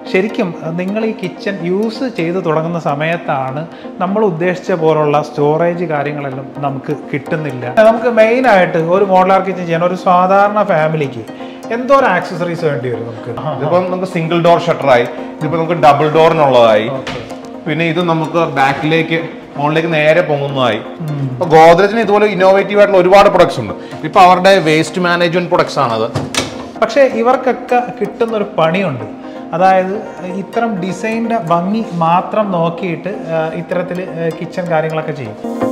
ശരിക്കും നിങ്ങൾ ഈ കിച്ചൺ യൂസ് ചെയ്ത് തുടങ്ങുന്ന സമയത്താണ് നമ്മൾ ഉദ്ദേശിച്ച പോലുള്ള സ്റ്റോറേജ് കാര്യങ്ങളെല്ലാം നമുക്ക് കിട്ടുന്നില്ല നമുക്ക് മെയിനായിട്ട് ഒരു മോഡലാർ കിച്ചൺ ചെയ്യാൻ ഒരു സാധാരണ ഫാമിലിക്ക് എന്തോരം ആക്സസറീസ് വേണ്ടി വരും നമുക്ക് ഇതിപ്പം നമുക്ക് സിംഗിൾ ഡോർ ഷട്ടറായി ഇതിപ്പോ നമുക്ക് ഡബിൾ ഡോറിനുള്ളതായി പിന്നെ ഇത് നമുക്ക് ബാക്കിലേക്ക് മുകളിലേക്ക് നേരെ പൊങ്ങുന്നതായി ഇപ്പൊ ഗോദ്രജിന് ഇതുപോലെ ഇന്നോവേറ്റീവ് ആയിട്ടുള്ള ഒരുപാട് പ്രൊഡക്ട്സ് ഉണ്ട് ഇപ്പൊ അവരുടെ വേസ്റ്റ് മാനേജ്മെന്റ് പ്രൊഡക്ട്സ് ആണത് പക്ഷേ ഇവർക്കൊക്കെ കിട്ടുന്ന ഒരു പണിയുണ്ട് അതായത് ഇത്തരം ഡിസൈനിൻ്റെ ഭംഗി മാത്രം നോക്കിയിട്ട് ഇത്തരത്തിൽ കിച്ചൺ കാര്യങ്ങളൊക്കെ ചെയ്യും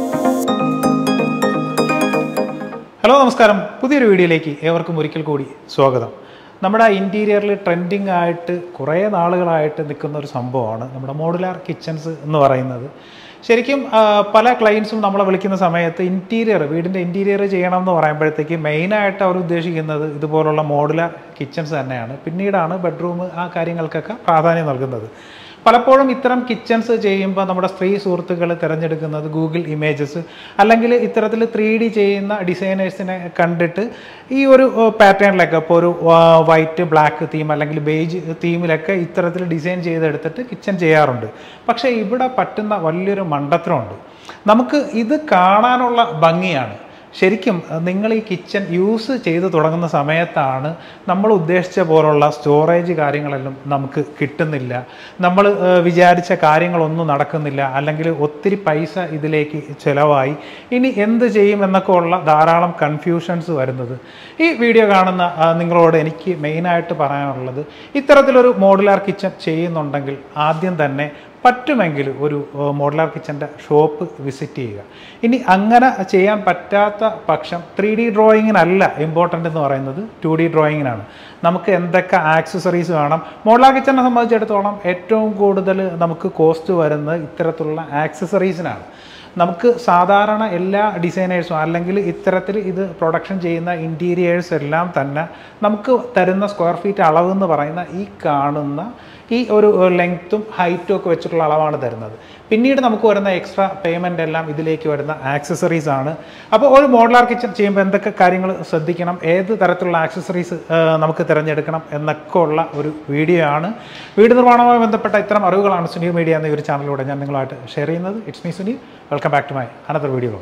ഹലോ നമസ്കാരം പുതിയൊരു വീഡിയോയിലേക്ക് ഏവർക്കും ഒരിക്കൽ കൂടി സ്വാഗതം നമ്മുടെ ഇൻറ്റീരിയറിൽ ട്രെൻഡിങ് ആയിട്ട് കുറേ നാളുകളായിട്ട് നിൽക്കുന്ന ഒരു സംഭവമാണ് നമ്മുടെ മോഡുലാർ കിച്ചൺസ് എന്ന് പറയുന്നത് ശരിക്കും ആ, പല ക്ലയൻസും നമ്മളെ വിളിക്കുന്ന സമയത്ത് ഇൻറ്റീരിയർ വീടിൻ്റെ ഇൻറ്റീരിയർ ചെയ്യണം എന്ന് പറയുമ്പോഴത്തേക്ക് മെയിനായിട്ട് അവർ ഉദ്ദേശിക്കുന്നത് ഇതുപോലുള്ള മോഡുലാർ കിച്ചൺസ് തന്നെയാണ് പിന്നീടാണ് ബെഡ്റൂം ആ കാര്യങ്ങൾക്കൊക്കെ പ്രാധാന്യം നൽകുന്നത് പലപ്പോഴും ഇത്തരം കിച്ചൺസ് ചെയ്യുമ്പോൾ നമ്മുടെ സ്ത്രീ സുഹൃത്തുക്കൾ തിരഞ്ഞെടുക്കുന്നത് ഗൂഗിൾ ഇമേജസ് അല്ലെങ്കിൽ ഇത്തരത്തിൽ ത്രീ ഡി ചെയ്യുന്ന ഡിസൈനേഴ്സിനെ കണ്ടിട്ട് ഈ ഒരു പാറ്റേണിലൊക്കെ ഇപ്പോൾ ഒരു വൈറ്റ് ബ്ലാക്ക് തീം അല്ലെങ്കിൽ ബേജ് തീമിലൊക്കെ ഇത്തരത്തിൽ ഡിസൈൻ ചെയ്തെടുത്തിട്ട് കിച്ചൺ ചെയ്യാറുണ്ട് പക്ഷേ ഇവിടെ പറ്റുന്ന വലിയൊരു മണ്ടത്തരമുണ്ട് നമുക്ക് ഇത് കാണാനുള്ള ഭംഗിയാണ് ശരിക്കും നിങ്ങൾ ഈ കിച്ചൺ യൂസ് ചെയ്ത് തുടങ്ങുന്ന സമയത്താണ് നമ്മൾ ഉദ്ദേശിച്ച പോലുള്ള സ്റ്റോറേജ് കാര്യങ്ങളെല്ലാം നമുക്ക് കിട്ടുന്നില്ല നമ്മൾ ഏഹ്, വിചാരിച്ച കാര്യങ്ങളൊന്നും നടക്കുന്നില്ല അല്ലെങ്കിൽ ഒത്തിരി പൈസ ഇതിലേക്ക് ചിലവായി ഇനി എന്ത് ചെയ്യും എന്നൊക്കെ ഉള്ള ധാരാളം കൺഫ്യൂഷൻസ് വരുന്നത് ഈ വീഡിയോ കാണുന്ന ആ, നിങ്ങളോട് എനിക്ക് മെയിനായിട്ട് പറയാനുള്ളത് ഇത്തരത്തിലൊരു മോഡുലാർ കിച്ചൺ ചെയ്യുന്നുണ്ടെങ്കിൽ ആദ്യം തന്നെ പറ്റുമെങ്കിൽ ഒരു മോഡലാർ കിച്ചൻ്റെ ഷോപ്പ് വിസിറ്റ് ചെയ്യുക ഇനി അങ്ങനെ ചെയ്യാൻ പറ്റാത്ത പക്ഷം ത്രീ ഡി ഡ്രോയിങ്ങിനല്ല ഇമ്പോർട്ടൻ്റ് എന്ന് പറയുന്നത് ടു ഡി ഡ്രോയിങ്ങിനാണ് നമുക്ക് എന്തൊക്കെ ആക്സസറീസ് വേണം മോഡലാർ കിച്ചനെ സംബന്ധിച്ചിടത്തോളം ഏറ്റവും കൂടുതൽ നമുക്ക് കോസ്റ്റ് വരുന്നത് ഇത്തരത്തിലുള്ള ആക്സസറീസിനാണ് നമുക്ക് സാധാരണ എല്ലാ ഡിസൈനേഴ്സും അല്ലെങ്കിൽ ഇത്തരത്തിൽ ഇത് പ്രൊഡക്ഷൻ ചെയ്യുന്ന ഇൻറ്റീരിയേഴ്സ് എല്ലാം തന്നെ നമുക്ക് തരുന്ന സ്ക്വയർ ഫീറ്റ് അളവ് എന്ന് പറയുന്ന ഈ കാണുന്ന ഈ ഒരു ലെങ്ത്തും ഹൈറ്റും ഒക്കെ വെച്ചിട്ടുള്ള അളവാണ് തരുന്നത് പിന്നീട് നമുക്ക് വരുന്ന എക്സ്ട്രാ പേയ്മെൻ്റ് എല്ലാം ഇതിലേക്ക് വരുന്ന ആക്സസറീസ് ആണ് അപ്പോൾ ഒരു മോഡലാർ കിച്ചൺ ചെയ്യുമ്പോൾ എന്തൊക്കെ കാര്യങ്ങൾ ശ്രദ്ധിക്കണം ഏത് തരത്തിലുള്ള ആക്സസറീസ് നമുക്ക് തിരഞ്ഞെടുക്കണം എന്നൊക്കെ ഉള്ള ഒരു വീഡിയോ ആണ് വീട് നിർമ്മാണവുമായി ബന്ധപ്പെട്ട ഇത്തരം അറിവുകളാണ് സുനീർ മീഡിയ എന്ന ഈ ഒരു ചാനലിലൂടെ ഞാൻ നിങ്ങളുമായിട്ട് ഷെയർ ചെയ്യുന്നത് it's me Suneer welcome back to my another video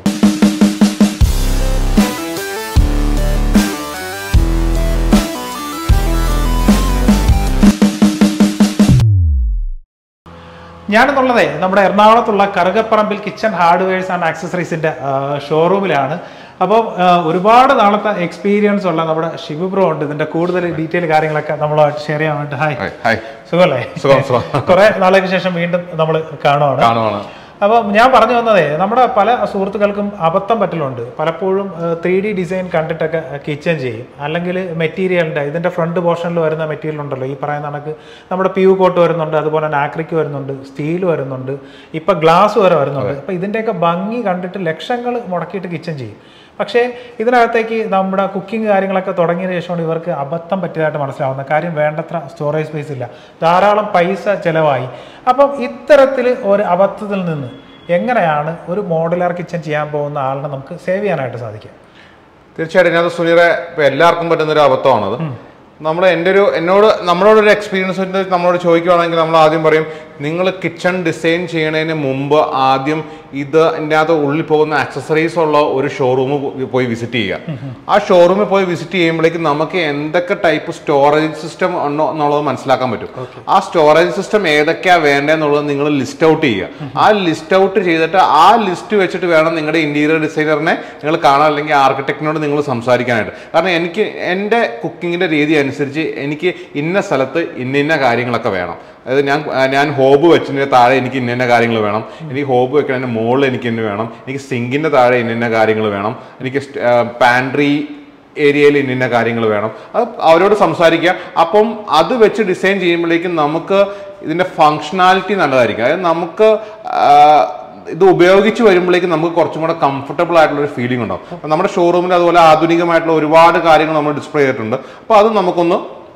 ഞാനെന്നുള്ളതേ നമ്മുടെ എറണാകുളത്തുള്ള കറുകപ്പറമ്പിൽ കിച്ചൺ ഹാർഡ്വെയർസ് ആൻഡ് ആക്സസറീസിൻ്റെ ഷോറൂമിലാണ് അപ്പോൾ ഒരുപാട് നാളത്തെ എക്സ്പീരിയൻസ് ഉള്ള നമ്മുടെ ഷിബു ബ്രോ ഉണ്ട് ഇതിൻ്റെ കൂടുതൽ ഡീറ്റെയിൽ കാര്യങ്ങളൊക്കെ നമ്മളായിട്ട് ഷെയർ ചെയ്യാൻ വേണ്ടി ഹായ് ഹായ്, ഹായ് സുഖമല്ലേ സുഖം സുഖം കുറേ നാളുകൾക്ക് ശേഷം വീണ്ടും നമ്മൾ കാണുവാണ് കാണുവാണ് അപ്പോൾ ഞാൻ പറഞ്ഞു വന്നതേ നമ്മുടെ പല സുഹൃത്തുക്കൾക്കും അബദ്ധം പറ്റലുണ്ട് പലപ്പോഴും ത്രീ ഡി ഡിസൈൻ കണ്ടിട്ടൊക്കെ കിച്ചൺ ചെയ്യും അല്ലെങ്കിൽ മെറ്റീരിയലിൻ്റെ ഇതിൻ്റെ ഫ്രണ്ട് പോർഷനിൽ വരുന്ന മെറ്റീരിയൽ ഉണ്ടല്ലോ ഈ പറയുന്ന കണക്ക് നമ്മുടെ പ്യൂ കോട്ട് വരുന്നുണ്ട് അതുപോലെ തന്നെ ആക്രിക്ക് വരുന്നുണ്ട് സ്റ്റീൽ വരുന്നുണ്ട് ഇപ്പം ഗ്ലാസ് വരെ വരുന്നുണ്ട് അപ്പോൾ ഇതിൻ്റെയൊക്കെ ഭംഗി കണ്ടിട്ട് ലക്ഷങ്ങൾ മുടക്കിയിട്ട് കിച്ചൺ ചെയ്യും പക്ഷേ ഇതിനകത്തേക്ക് നമ്മുടെ കുക്കിംഗ് കാര്യങ്ങളൊക്കെ തുടങ്ങിയതിന് ശേഷമാണ് ഇവർക്ക് അബദ്ധം പറ്റിയതായിട്ട് മനസ്സിലാവുന്നത് കാര്യം വേണ്ടത്ര സ്റ്റോറേജ് സ്പേസ് ഇല്ല ധാരാളം പൈസ ചിലവായി അപ്പം ഇത്തരത്തിൽ ഒരു അബദ്ധത്തിൽ നിന്ന് എങ്ങനെയാണ് ഒരു മോഡുലാർ കിച്ചൺ ചെയ്യാൻ പോകുന്ന ആളിനെ നമുക്ക് സേവ് ചെയ്യാനായിട്ട് സാധിക്കുക തീർച്ചയായിട്ടും ഇതിനകത്ത് സുനീറെ ഇപ്പൊ എല്ലാവർക്കും പറ്റുന്ന ഒരു അബദ്ധമാണത് നമ്മൾ എൻ്റെ ഒരു എന്നോട് നമ്മളോടൊരു എക്സ്പീരിയൻസ് നമ്മളോട് ചോദിക്കുവാണെങ്കിൽ നമ്മൾ ആദ്യം പറയും നിങ്ങൾ കിച്ചൺ ഡിസൈൻ ചെയ്യണതിന് മുമ്പ് ആദ്യം ഇത് എൻ്റെ അകത്ത് ഉള്ളിൽ പോകുന്ന ആക്സസറീസ് ഉള്ള ഒരു ഷോറൂം പോയി വിസിറ്റ് ചെയ്യുക ആ ഷോറൂമിൽ പോയി വിസിറ്റ് ചെയ്യുമ്പോഴേക്കും നമുക്ക് എന്തൊക്കെ ടൈപ്പ് സ്റ്റോറേജ് സിസ്റ്റം ഉണ്ടോ എന്നുള്ളത് മനസ്സിലാക്കാൻ പറ്റും ആ സ്റ്റോറേജ് സിസ്റ്റം ഏതൊക്കെയാ വേണ്ടതെന്നുള്ളത് നിങ്ങൾ ലിസ്റ്റ് ഔട്ട് ചെയ്യുക ആ ലിസ്റ്റ് ഔട്ട് ചെയ്തിട്ട് ആ ലിസ്റ്റ് വെച്ചിട്ട് വേണം നിങ്ങളുടെ ഇന്റീരിയർ ഡിസൈനറിനെ നിങ്ങൾ കാണാൻ അല്ലെങ്കിൽ ആർക്കിടെക്റ്റിനോട് നിങ്ങൾ സംസാരിക്കാനായിട്ട് കാരണം എനിക്ക് എൻ്റെ കുക്കിങ്ങിൻ്റെ രീതി അനുസരിച്ച് എനിക്ക് ഇന്ന സ്ഥലത്ത് ഇന്ന ഇന്ന കാര്യങ്ങളൊക്കെ വേണം അതായത് ഞാൻ ഞാൻ ഹോബ് വെച്ചതിൻ്റെ താഴെ എനിക്ക് ഇന്ന ഇന്ന കാര്യങ്ങൾ വേണം എനിക്ക് ഹോബ് വെക്കുന്നതിൻ്റെ മുകളിൽ എനിക്ക് ഇന്ന വേണം എനിക്ക് സിങ്കിൻ്റെ താഴെ ഇന്ന ഇന്ന കാര്യങ്ങൾ വേണം എനിക്ക് പാൻട്രി ഏരിയയിൽ ഇന്ന ഇന്ന കാര്യങ്ങൾ വേണം അത് അവരോട് സംസാരിക്കുക അപ്പം അത് വെച്ച് ഡിസൈൻ ചെയ്യുമ്പോഴേക്കും നമുക്ക് ഇതിൻ്റെ ഫങ്ഷണാലിറ്റി നല്ലതായിരിക്കും അതായത് നമുക്ക് ആ, ഇത് ഉപയോഗിച്ച് വരുമ്പോഴേക്കും നമുക്ക് കുറച്ചും കൂടെ കംഫർട്ടബിൾ ആയിട്ടുള്ള ഒരു ഫീലിംഗ് ഉണ്ടാവും അപ്പം നമ്മുടെ ഷോറൂമിൽ അതുപോലെ ആധുനികമായിട്ടുള്ള ഒരുപാട് കാര്യങ്ങൾ നമ്മൾ ഡിസ്പ്ലേ ചെയ്തിട്ടുണ്ട് അപ്പോൾ അത് നമുക്കൊന്ന്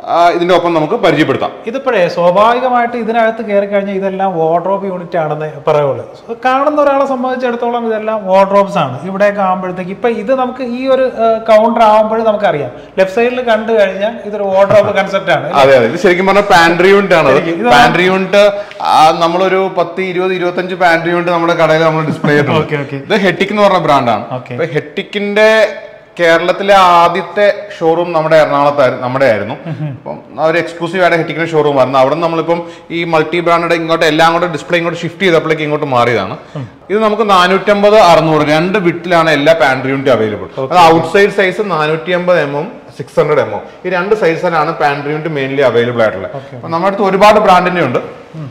ആ, ഇതിന്റെ ഒപ്പം നമുക്ക് പരിചയപ്പെടുത്താം ഇതിപ്പോഴേ സ്വാഭാവികമായിട്ട് ഇതിനകത്ത് കയറി കഴിഞ്ഞാൽ ഇതെല്ലാം വാർഡ്രോബ് യൂണിറ്റ് ആണെന്ന് പറയുള്ളൂ So, കാണുന്ന ഒരാളെ സംബന്ധിച്ചിടത്തോളം ഇതെല്ലാം വാർഡ്രോബ്സ് ആണ് ഇവിടെയൊക്കെ ആകുമ്പോഴത്തേക്ക് ഇപ്പൊ ഇത് നമുക്ക് ഈ ഒരു കൗണ്ടർ ആകുമ്പോഴും നമുക്കറിയാം ലെഫ്റ്റ് സൈഡിൽ കണ്ടു കഴിഞ്ഞാൽ ഇതൊരു വാർഡ്രോബ് കൺസെപ്റ്റ് ആണ് അതെ അതെ ഇത് ശരിക്കും പറഞ്ഞാൽ പാൻട്രി യൂണിറ്റ് ആണ് ശരിക്കും. ഇത് പാൻട്രി യൂണിറ്റ് നമ്മളൊരു പത്ത് ഇരുപത് ഇരുപത്തഞ്ച് പാൻട്രി യൂണിറ്റ് നമ്മുടെ കടയിൽ നമ്മൾ ഡിസ്പ്ലേ Okay, okay. ചെയ്തിട്ടുണ്ട് ഇത് ഹെട്ടിക് എന്ന് പറഞ്ഞ ബ്രാൻഡാണ് Okay. അപ്പൊ ഹെട്ടിക്കിന്റെ കേരളത്തിലെ ആദ്യത്തെ ഷോറൂം നമ്മുടെ എറണാകുളത്തായിരുന്നു നമ്മുടെ ആയിരുന്നു അപ്പം ഒരു എക്സ്ക്ലൂസീവ് ആയിട്ട് ഹെറ്റിക്കിന്റെ ഷോറൂം ആയിരുന്നു അവിടെ നമ്മളിപ്പം ഈ മൾട്ടി ബ്രാൻഡ് ഇങ്ങോട്ട് എല്ലാം കൂടെ ഡിസ്പ്ലേ ഇങ്ങോട്ട് ഷിഫ്റ്റ് ചെയ്തപ്പോഴേക്ക് ഇങ്ങോട്ട് മാറിയതാണ് ഇത് നമുക്ക് നാനൂറ്റമ്പത് അറുന്നൂറ് രണ്ട് ബിറ്റിലാണ് എല്ലാ പാൻട്രി യൂണിറ്റ് അവൈലബിൾ അത് ഔട്ട് സൈഡ് സൈസ് നാനൂറ്റി അമ്പത് M M six hundred M M ഈ രണ്ട് സൈസിലാണ് പാൻട്രി യൂണിറ്റ് മെയിൻലി അവൈലബിൾ ആയിട്ടുള്ളത് അപ്പൊ നമ്മുടെ അടുത്ത് ഒരുപാട് ബ്രാൻഡിന്റെ ഉണ്ട്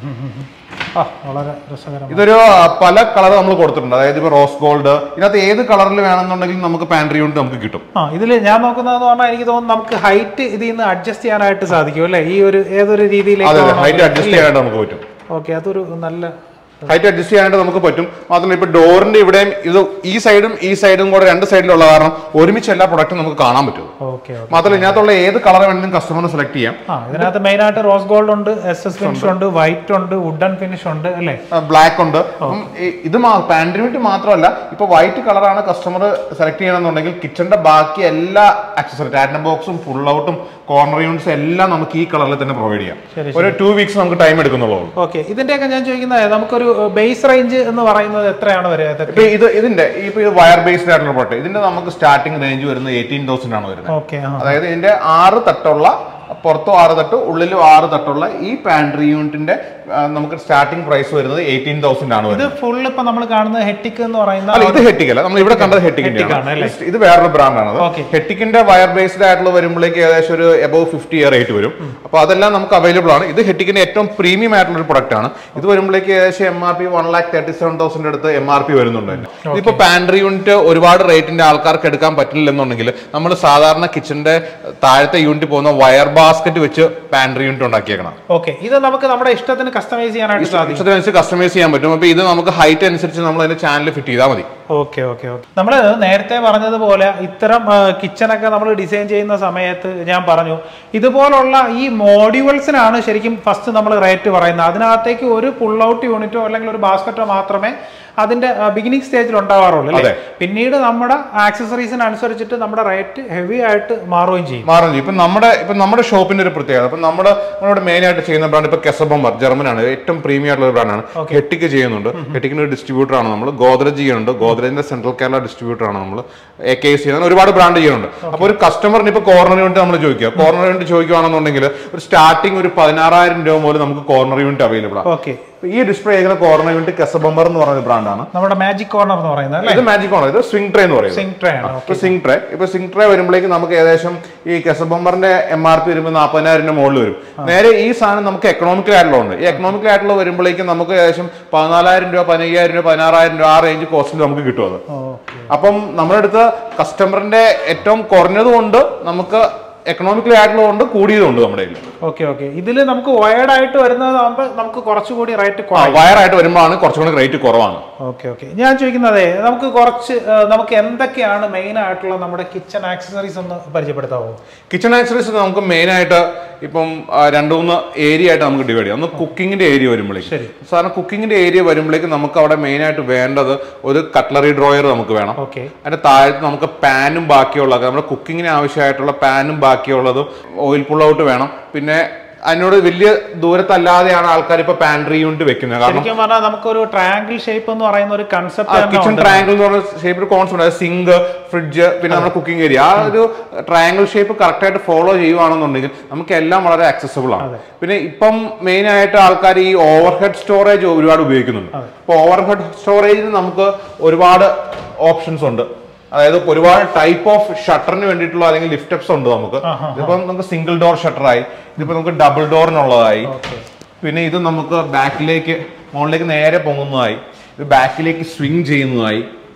ആ വളരെ രസകരം ഇതൊരു ആ, പല കളർ നമ്മൾ കൊടുത്തിട്ടുണ്ട് അതായത് ഇപ്പൊ റോസ് ഗോൾഡ് ഇതിനകത്ത് ഏത് കളറിൽ വേണമെന്നുണ്ടെങ്കിൽ നമുക്ക് പാൻട്രി യൂണിറ്റ് നമുക്ക് കിട്ടും ആ ഇതിൽ ഞാൻ നോക്കുന്നതെന്ന് പറഞ്ഞാൽ എനിക്ക് തോന്നുന്നു നമുക്ക് ഹൈറ്റ് ഇതിൽ നിന്ന് അഡ്ജസ്റ്റ് ചെയ്യാനായിട്ട് സാധിക്കും അല്ലേ ഈ ഒരു ഏതൊരു അതെ രീതിയിലേക്ക് അതെ ഹൈറ്റ് അഡ്ജസ്റ്റ് ചെയ്യാനായിട്ട് നമുക്ക് പറ്റും ഓക്കെ അതൊരു നല്ല ഹൈറ്റ് അഡ്ജസ്റ്റ് ചെയ്യാനായിട്ട് നമുക്ക് പറ്റും മാത്രമല്ല ഇപ്പൊ ഡോറിന്റെ ഇവിടെയും ഇത് ഈ സൈഡും ഈ സൈഡും കൂടെ രണ്ട് സൈഡിലുള്ള കാരണം ഒരുമിച്ച് എല്ലാ പ്രൊഡക്റ്റും നമുക്ക് കാണാൻ പറ്റും ഓക്കെ ഓക്കെ മാത്രമല്ല ഇതിനകത്തുള്ള ഏത് കളർ വേണമെങ്കിലും കസ്റ്റമറിന് സെലക്ട് ചെയ്യാം ആ ഇതിനകത്ത് മെയിൻ ആയിട്ട് റോസ് ഗോൾഡ് ഉണ്ട് എസ് എസ് ഫിനിഷ് ഉണ്ട് വൈറ്റ് ഉണ്ട് വുഡൻ ഫിനിഷ് ഉണ്ട് അല്ലേ ബ്ലാക്ക് ഉണ്ട് അപ്പം ഈ- ഇത് പാൻഡ്രിമിറ്റ് മാത്രമല്ല ഇപ്പൊ വൈറ്റ് കളറാണ് കസ്റ്റമർ സെലക്ട് ചെയ്യണമെന്നുണ്ടെങ്കിൽ കിച്ചണിന്റെ ബാക്കി എല്ലാ ആക്സസറി ടാറ്റൻ ബോക്സും ഫുൾ ഔട്ടും കോർണർ യൂണിറ്റ്സും എല്ലാം നമുക്ക് ഈ കളറിൽ തന്നെ പ്രൊവൈഡ് ചെയ്യാം ശരി, ഒരു ടു വീക്സ് നമുക്ക് ടൈം എടുക്കുന്നുള്ളൂ ഓക്കെ ഇതിന്റെയൊക്കെ ഞാൻ ചോദിക്കുന്നത് നമുക്കൊരു ബേസ് റേഞ്ച് എന്ന് പറയുന്നത് എത്രയാണ് വരിക ഇതൊക്കെ ഇപ്പൊ ഇത് ഇതിന്റെ ഇപ്പൊ ഇത് വയർ ബേസ്ഡ് ആയിട്ടുള്ള പ്രോഡക്റ്റ് ഇതിന്റെ നമുക്ക് സ്റ്റാർട്ടിംഗ് റേഞ്ച് വരുന്നത് എയ്റ്റീൻ തൗസൻഡ് ആണ് വരുന്നത് ഓക്കെ ആ അതായത് ഇതിന്റെ ആറ് തട്ടുള്ള പുറത്തും ആറ് തട്ട് ഉള്ളിലും ആറ് തട്ടുള്ള ഈ പാൻട്രി യൂണിറ്റിന്റെ ആ, നമുക്ക് സ്റ്റാർട്ടിംഗ് പ്രൈസ് വരുന്നത് എയ്റ്റീൻ തൗസൻഡ് ആണ് ഇത് വരുന്നത് ഫുൾ ഇപ്പൊ നമ്മൾ കാണുന്നത് ഹെറ്റിക് എന്ന് പറയുന്ന അല്ല ഇത് ഹെറ്റിക് അല്ല നമ്മൾ ഇവിടെ കണ്ടത് ഹെറ്റിക്കിന്റെ Hetic ആണ് അല്ലേ? ഇത് വേറൊരു ബ്രാൻഡ് ആണ് Okay. ഹെറ്റിക്കിന്റെ വയർ ബേസ്ഡ് ആയിട്ടുള്ള വരുമ്പോഴേക്ക് ഏകദേശം ഒരു എബവ് ഫിഫ്റ്റി ഇയർ റേറ്റ് വരും അപ്പൊ അതെല്ലാം നമുക്ക് അവൈലബിൾ ആണ് ഇത് ഹെറ്റിക്കിന്റെ ഏറ്റവും പ്രീമിയം ആയിട്ടുള്ള ഒരു പ്രൊഡക്റ്റ് ആണ് ഇത് വരുമ്പോഴേക്ക് ഏകദേശം M R P one lakh thirty seven thousand അടുത്ത് എം ആർ പി വരുന്നുണ്ട് അതിന്. ഇതിപ്പോ പാൻട്രി യൂണിറ്റ് ഒരുപാട് റേറ്റിന്റെ ആൾക്കാർക്ക് എടുക്കാൻ പറ്റില്ലെന്നുണ്ടെങ്കിൽ നമ്മൾ സാധാരണ കിച്ചണിന്റെ താഴത്തെ യൂണിറ്റ് പോകുന്ന വയർ ബാസ്ക്കറ്റ് വെച്ച് പാൻട്രി യൂണിറ്റ് ഉണ്ടാക്കിയേക്കണം ഓക്കെ ഇത് നമുക്ക് നമ്മുടെ ഇഷ്ടത്തിന് കസ്റ്റമൈസ് ചെയ്യാനായിട്ട് സാധിക്കും ഇഷ്ടത്തിനനുസരിച്ച് കസ്റ്റമൈസ് ചെയ്യാൻ പറ്റും അപ്പൊ ഇത് നമുക്ക് ഹൈറ്റ് അനുസരിച്ച് നമ്മൾ അതിന്റെ ചാനൽ ഫിറ്റ് ചെയ്താൽ മതി ഓക്കെ ഓക്കെ ഓക്കെ നമ്മൾ നേരത്തെ പറഞ്ഞതുപോലെ ഇത്തരം കിച്ചണൊക്കെ നമ്മൾ ഡിസൈൻ ചെയ്യുന്ന സമയത്ത് ഞാൻ പറഞ്ഞു ഇതുപോലുള്ള ഈ മോഡ്യൂൾസിനാണ് ശരിക്കും ഫസ്റ്റ് നമ്മൾ റേറ്റ് പറയുന്നത് അതിനകത്തേക്ക് ഒരു പുൾ ഔട്ട് യൂണിറ്റോ അല്ലെങ്കിൽ ഒരു ബാസ്ക്കറ്റോ മാത്രമേ അതിന്റെ ബിഗിനിങ് സ്റ്റേജിൽ ഉണ്ടാവാറുള്ളൂ അല്ലേ അതെ. പിന്നീട് നമ്മുടെ ആക്സസറീസിനനുസരിച്ചിട്ട് നമ്മുടെ റേറ്റ് ഹെവി ആയിട്ട് മാറുകയും ചെയ്യും മാറും ചെയ്യും. ഇപ്പൊ നമ്മുടെ ഇപ്പൊ നമ്മുടെ ഷോപ്പിന്റെ ഒരു പ്രത്യേകത ഇപ്പൊ നമ്മുടെ നമ്മുടെ മെയിൻ ആയിട്ട് ചെയ്യുന്ന ബ്രാൻഡ് ഇപ്പൊ കെസബംബർ ജർമ്മനാണ് ഏറ്റവും പ്രീമിയം ആയിട്ടുള്ള ബ്രാൻഡാണ് ഹെട്ടിക്ക് ചെയ്യുന്നുണ്ട് ഹെട്ടിക്കിന്റെ ഒരു ഡിസ്ട്രിബ്യൂട്ടർ ആണ് നമ്മൾ ഗോദ്രജ് ചെയ്യുന്നുണ്ട് ഗോദ്രജിന്റെ സെൻട്രൽ കേരള ഡിസ്ട്രിബ്യൂട്ടർ ആണ് നമ്മൾ എ കെ സി ഒരുപാട് ബ്രാൻഡ് ചെയ്യുന്നുണ്ട് അപ്പൊ ഒരു കസ്റ്റമറിന് ഇപ്പൊ കോർണർ യൂണിറ്റ് നമ്മൾ ചോദിക്കുക കോർണർ യൂണിറ്റ് ചോദിക്കുകയാണെന്നുണ്ടെങ്കിൽ ഒരു സ്റ്റാർട്ടിംഗ് ഒരു പതിനാറായിരം രൂപ മുതൽ നമുക്ക് കോർണർ യൂണിറ്റ് അവൈലബിൾ ആണ് ഓക്കെ ഇപ്പൊ ഈ ഡിസ്പ്ലേ ചെയ്യുന്ന കോർണർ യൂണിറ്റ് കെസബംബർ എന്ന് പറയുന്ന ബ്രാൻഡാണ് നമ്മുടെ മാജിക് കോർണർ എന്ന് പറയുന്നത് അല്ലേ ഇത് മാജിക് ആണ് ഇത് സ്വിംഗ് ട്രേ എന്ന് പറയുന്നത് സിങ് ട്രേ ആണ് ഇപ്പൊ സിങ് ട്രേ ഇപ്പൊ സിങ് ട്രേ വരുമ്പോഴേക്ക് നമുക്ക് ഏകദേശം ഈ കെസബംബറിന്റെ എം ആർ പി വരുമ്പോൾ നാൽപ്പതിനായിരം മുകളിൽ വരും നേരെ ഈ സാധനം നമുക്ക് എക്കണോമിക്കൽ ആയിട്ടുള്ള ഉണ്ട് ഈ എക്കണോമിക്കൽ ആയിട്ടുള്ള വരുമ്പോഴേക്കും നമുക്ക് ഏകദേശം പതിനാലായിരം രൂപ പതിനയ്യായിരം രൂപ പതിനാറായിരം രൂപ ആ റേഞ്ച് കോസ്റ്റിൽ നമുക്ക് കിട്ടും അത് ഓക്കെ അപ്പം നമ്മുടെ അടുത്ത് കസ്റ്റമറിന്റെ ഏറ്റവും കുറഞ്ഞതുകൊണ്ട് നമുക്ക് എക്കണോമിക്കൽ ആയിട്ടുള്ളതുകൊണ്ട് കൂടിയതുണ്ട് നമ്മുടെ കയ്യിൽ ഓക്കെ ഓക്കെ ഇതിൽ നമുക്ക് വയേർഡ് ആയിട്ട് വരുന്നതാകുമ്പോൾ നമുക്ക് കുറച്ചുകൂടി റേറ്റ് ആ കുറയും വയറായിട്ട് വരുമ്പോഴാണ് കുറച്ചുകൂടി റേറ്റ് കുറവാണ് ഓക്കെ ഓക്കെ ഞാൻ ചോദിക്കുന്നതേ നമുക്ക് കുറച്ച് ആ, നമുക്ക് എന്തൊക്കെയാണ് മെയിൻ ആയിട്ടുള്ള നമ്മുടെ കിച്ചൺ ആക്സസറീസ് ഒന്ന് പരിചയപ്പെടുത്താവോ കിച്ചൺ ആക്സറീസ് നമുക്ക് മെയിൻ ആയിട്ട് ഇപ്പം ആ, രണ്ട് മൂന്ന് ഏരിയ ആയിട്ട് നമുക്ക് ഡിവൈഡ് ചെയ്യാം ഒന്ന് കുക്കിങ്ങിന്റെ ഏരിയ വരുമ്പോഴേക്കും ശരി. സാധാരണ കുക്കിങ്ങിന്റെ ഏരിയ വരുമ്പോഴേക്കും നമുക്ക് അവിടെ മെയിൻ ആയിട്ട് വേണ്ടത് ഒരു കട്ട്ലറി ഡ്രോയർ നമുക്ക് വേണം ഓക്കെ അതിന്റെ താഴത്ത് നമുക്ക് പാനും ബാക്കിയുള്ള നമ്മുടെ കുക്കിങ്ങിന് ആവശ്യമായിട്ടുള്ള പാനും ബാക്കിയുള്ളതും ഓയിൽ പുൾ ഔട്ട് വേണം പിന്നെ അതിനോട് വലിയ ദൂരത്തല്ലാതെയാണ് ആൾക്കാർ ഇപ്പൊ പാൻട്രി യൂണിറ്റ് വെക്കുന്നത് കാരണം ശരിക്കും പറഞ്ഞാൽ നമുക്കൊരു ട്രയാങ്കിൾ ഷേപ്പ് എന്ന് പറയുന്ന ഒരു കൺസെപ്റ്റ് കിച്ചൺ ട്രയാങ്കിൾ എന്ന് പറഞ്ഞ ഷേപ്പിൽ കോൺസെപ്റ്റ് സിങ്ക് ഫ്രിഡ്ജ് പിന്നെ നമ്മുടെ കുക്കിംഗ് ഏരിയ ആ ഒരു ട്രയാങ്കിൾ ഷേപ്പ് കറക്റ്റ് ആയിട്ട് ഫോളോ ചെയ്യുവാണെന്നുണ്ടെങ്കിൽ നമുക്ക് എല്ലാം വളരെ ആക്സസബിൾ ആണ് പിന്നെ ഇപ്പം മെയിൻ ആയിട്ട് ആൾക്കാർ ഈ ഓവർ ഹെഡ് സ്റ്റോറേജ് ഒരുപാട് ഉപയോഗിക്കുന്നുണ്ട് അപ്പോൾ ഓവർ ഹെഡ് സ്റ്റോറേജിന് നമുക്ക് ഒരുപാട് ഓപ്ഷൻസ് ഉണ്ട് അതായത് ഒരുപാട് ടൈപ്പ് ഓഫ് ഷട്ടറിന് വേണ്ടിയിട്ടുള്ള അല്ലെങ്കിൽ ലിഫ്റ്റപ്സ് ഉണ്ട് നമുക്ക് ഇതിപ്പം നമുക്ക് സിംഗിൾ ഡോർ ഷട്ടറായി ഇതിപ്പോ നമുക്ക് ഡബിൾ ഡോറിനുള്ളതായി പിന്നെ ഇത് നമുക്ക് ബാക്കിലേക്ക് മുകളിലേക്ക് നേരെ പൊങ്ങുന്നതായി ഇത് ബാക്കിലേക്ക് സ്വിങ് ചെയ്യുന്നതായി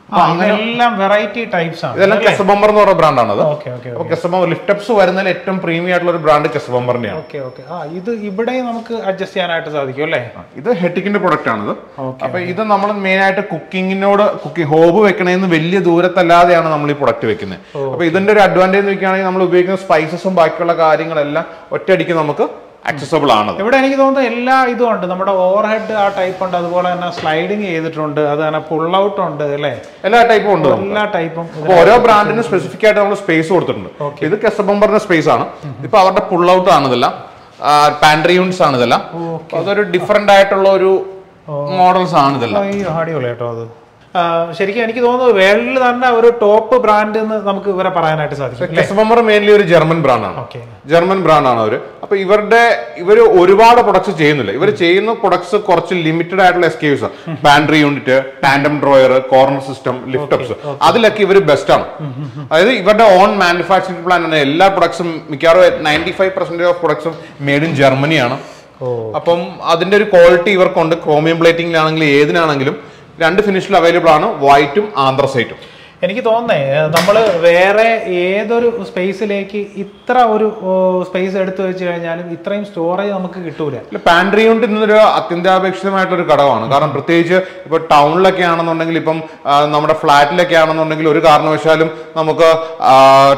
ആ, ഇതെല്ലാം വെറൈറ്റി ടൈപ്സ് ആണ് ഇതെല്ലാം കെസബമ്പർ എന്ന് പറയുന്ന ബ്രാൻഡാണത് ഓക്കെ ഓക്കെ അപ്പൊ കെസബമ്പർ ലിഫ്റ്റപ്സ് വരുന്നതിൽ ഏറ്റവും പ്രീമിയം ആയിട്ടുള്ള ഒരു ബ്രാൻഡ് കെസബമ്പറിന്റെയാണ് ഓക്കെ ഓക്കെ ആ ഇത് ഇവിടെ നമുക്ക് അഡ്ജസ്റ്റ് ചെയ്യാനായിട്ട് സാധിക്കും അല്ലേ ഇത് ഹെറ്റിക്കിന്റെ പ്രൊഡക്റ്റ് ആണിത് ഓക്കെ അപ്പൊ ഇത് നമ്മൾ മെയിൻ ആയിട്ട് കുക്കിങ്ങിനോട് കുക്കിംഗ് ഹോബ് വെക്കണേന്ന് വലിയ ദൂരത്തല്ലാതെയാണ് നമ്മൾ ഈ പ്രൊഡക്റ്റ് വെക്കുന്നത് അപ്പൊ ഇതിന്റെ ഒരു അഡ്വാൻറ്റേജ് നോക്കുകയാണെങ്കിൽ നമ്മൾ ഉപയോഗിക്കുന്ന സ്പൈസസും ബാക്കിയുള്ള കാര്യങ്ങളെല്ലാം ഒറ്റയടിക്ക് നമുക്ക് ആക്സസബിൾ ആണത് ഇവിടെ എനിക്ക് തോന്നുന്നത് എല്ലാ ഇതും ഉണ്ട് നമ്മുടെ ഓവർ ഹെഡ് ആ ടൈപ്പ് ഉണ്ട് അതുപോലെ തന്നെ സ്ലൈഡിങ് ചെയ്തിട്ടുണ്ട് അത് തന്നെ പുൾ ഔട്ട് ഉണ്ട് അല്ലേ എല്ലാ ടൈപ്പും ഉണ്ട് നമുക്ക്. എല്ലാ ടൈപ്പും അപ്പൊ ഓരോ ബ്രാൻഡിനും സ്പെസിഫിക് ആയിട്ട് നമ്മൾ സ്പേസ് കൊടുത്തിട്ടുണ്ട് ഇത് കെസബമ്പറിന്റെ സ്പേസ് ആണ് ഇപ്പൊ അവരുടെ പുൾ ഔട്ട് ആണ് ഇതെല്ലാം പാൻട്രി യൂണിറ്റ്സ് ആണ് ഇതെല്ലാം അപ്പൊ അതൊരു ഡിഫറെന്റ് ആയിട്ടുള്ള ഒരു മോഡൽസ് ആണ് ഇതെല്ലാം അയ്യോ അടിപൊളി കേട്ടോ അത് ആ, ശരിക്കും എനിക്ക് തോന്നുന്നു വേൾഡിൽ തന്നെ ഒരു ടോപ്പ് ബ്രാൻഡ് എന്ന് നമുക്ക് ഇവരെ പറയാനായിട്ട് സാധിക്കും കെസബമ്പർ മെയിൻലി ഒരു ജർമ്മൻ ബ്രാൻഡാണ് ഓക്കെ ജർമ്മൻ ബ്രാൻഡാണ് അവർ അപ്പൊ ഇവരുടെ ഇവർ ഒരുപാട് പ്രൊഡക്ട്സ് ചെയ്യുന്നില്ല ഇവർ ചെയ്യുന്ന പ്രൊഡക്ട്സ് കുറച്ച് ലിമിറ്റഡ് ആയിട്ടുള്ള എസ്കേവ്സ് pantry unit tandem drawer corner system lift ups അതിലൊക്കെ ഇവർ ബെസ്റ്റ് ആണ് അതായത് ഇവരുടെ ഓൺ മാനുഫാക്ചറിംഗ് പ്ലാൻ ആണ് എല്ലാ പ്രൊഡക്ട്സും മിക്കവാറും നയൻറ്റി ഫൈവ് പെർസെന്റേജ് ഓഫ് പ്രൊഡക്ട്സും മെയ്ഡ് ഇൻ ജർമ്മനിയാണ് ഓ അപ്പം അതിന്റെ ഒരു ക്വാളിറ്റി ഇവർക്കുണ്ട് ക്രോമിയം പ്ലേറ്റിംഗിലാണെങ്കിലും ഏതിനാണെങ്കിലും രണ്ട് ഫിനിഷിൽ അവൈലബിൾ ആണ് വൈറ്റും ആന്ത്രസൈറ്റും എനിക്ക് തോന്നുന്നേ നമ്മൾ വേറെ ഏതൊരു സ്പേസിലേക്ക് ഇത്ര ഒരു സ്പേസ് എടുത്തു വെച്ച് കഴിഞ്ഞാലും ഇത്രയും സ്റ്റോറേജ് നമുക്ക് കിട്ടൂല പാൻട്രി യൂണിറ്റ് ഇന്നൊരു അത്യന്താപേക്ഷിതമായിട്ടുള്ള ഒരു ഘടകമാണ് കാരണം പ്രത്യേകിച്ച് ഇപ്പൊ ടൗണിലൊക്കെ ആണെന്നുണ്ടെങ്കിൽ ഇപ്പം ആ, നമ്മുടെ ഫ്ലാറ്റിലൊക്കെ ആണെന്നുണ്ടെങ്കിൽ ഒരു കാരണവശാലും നമുക്ക് ആ,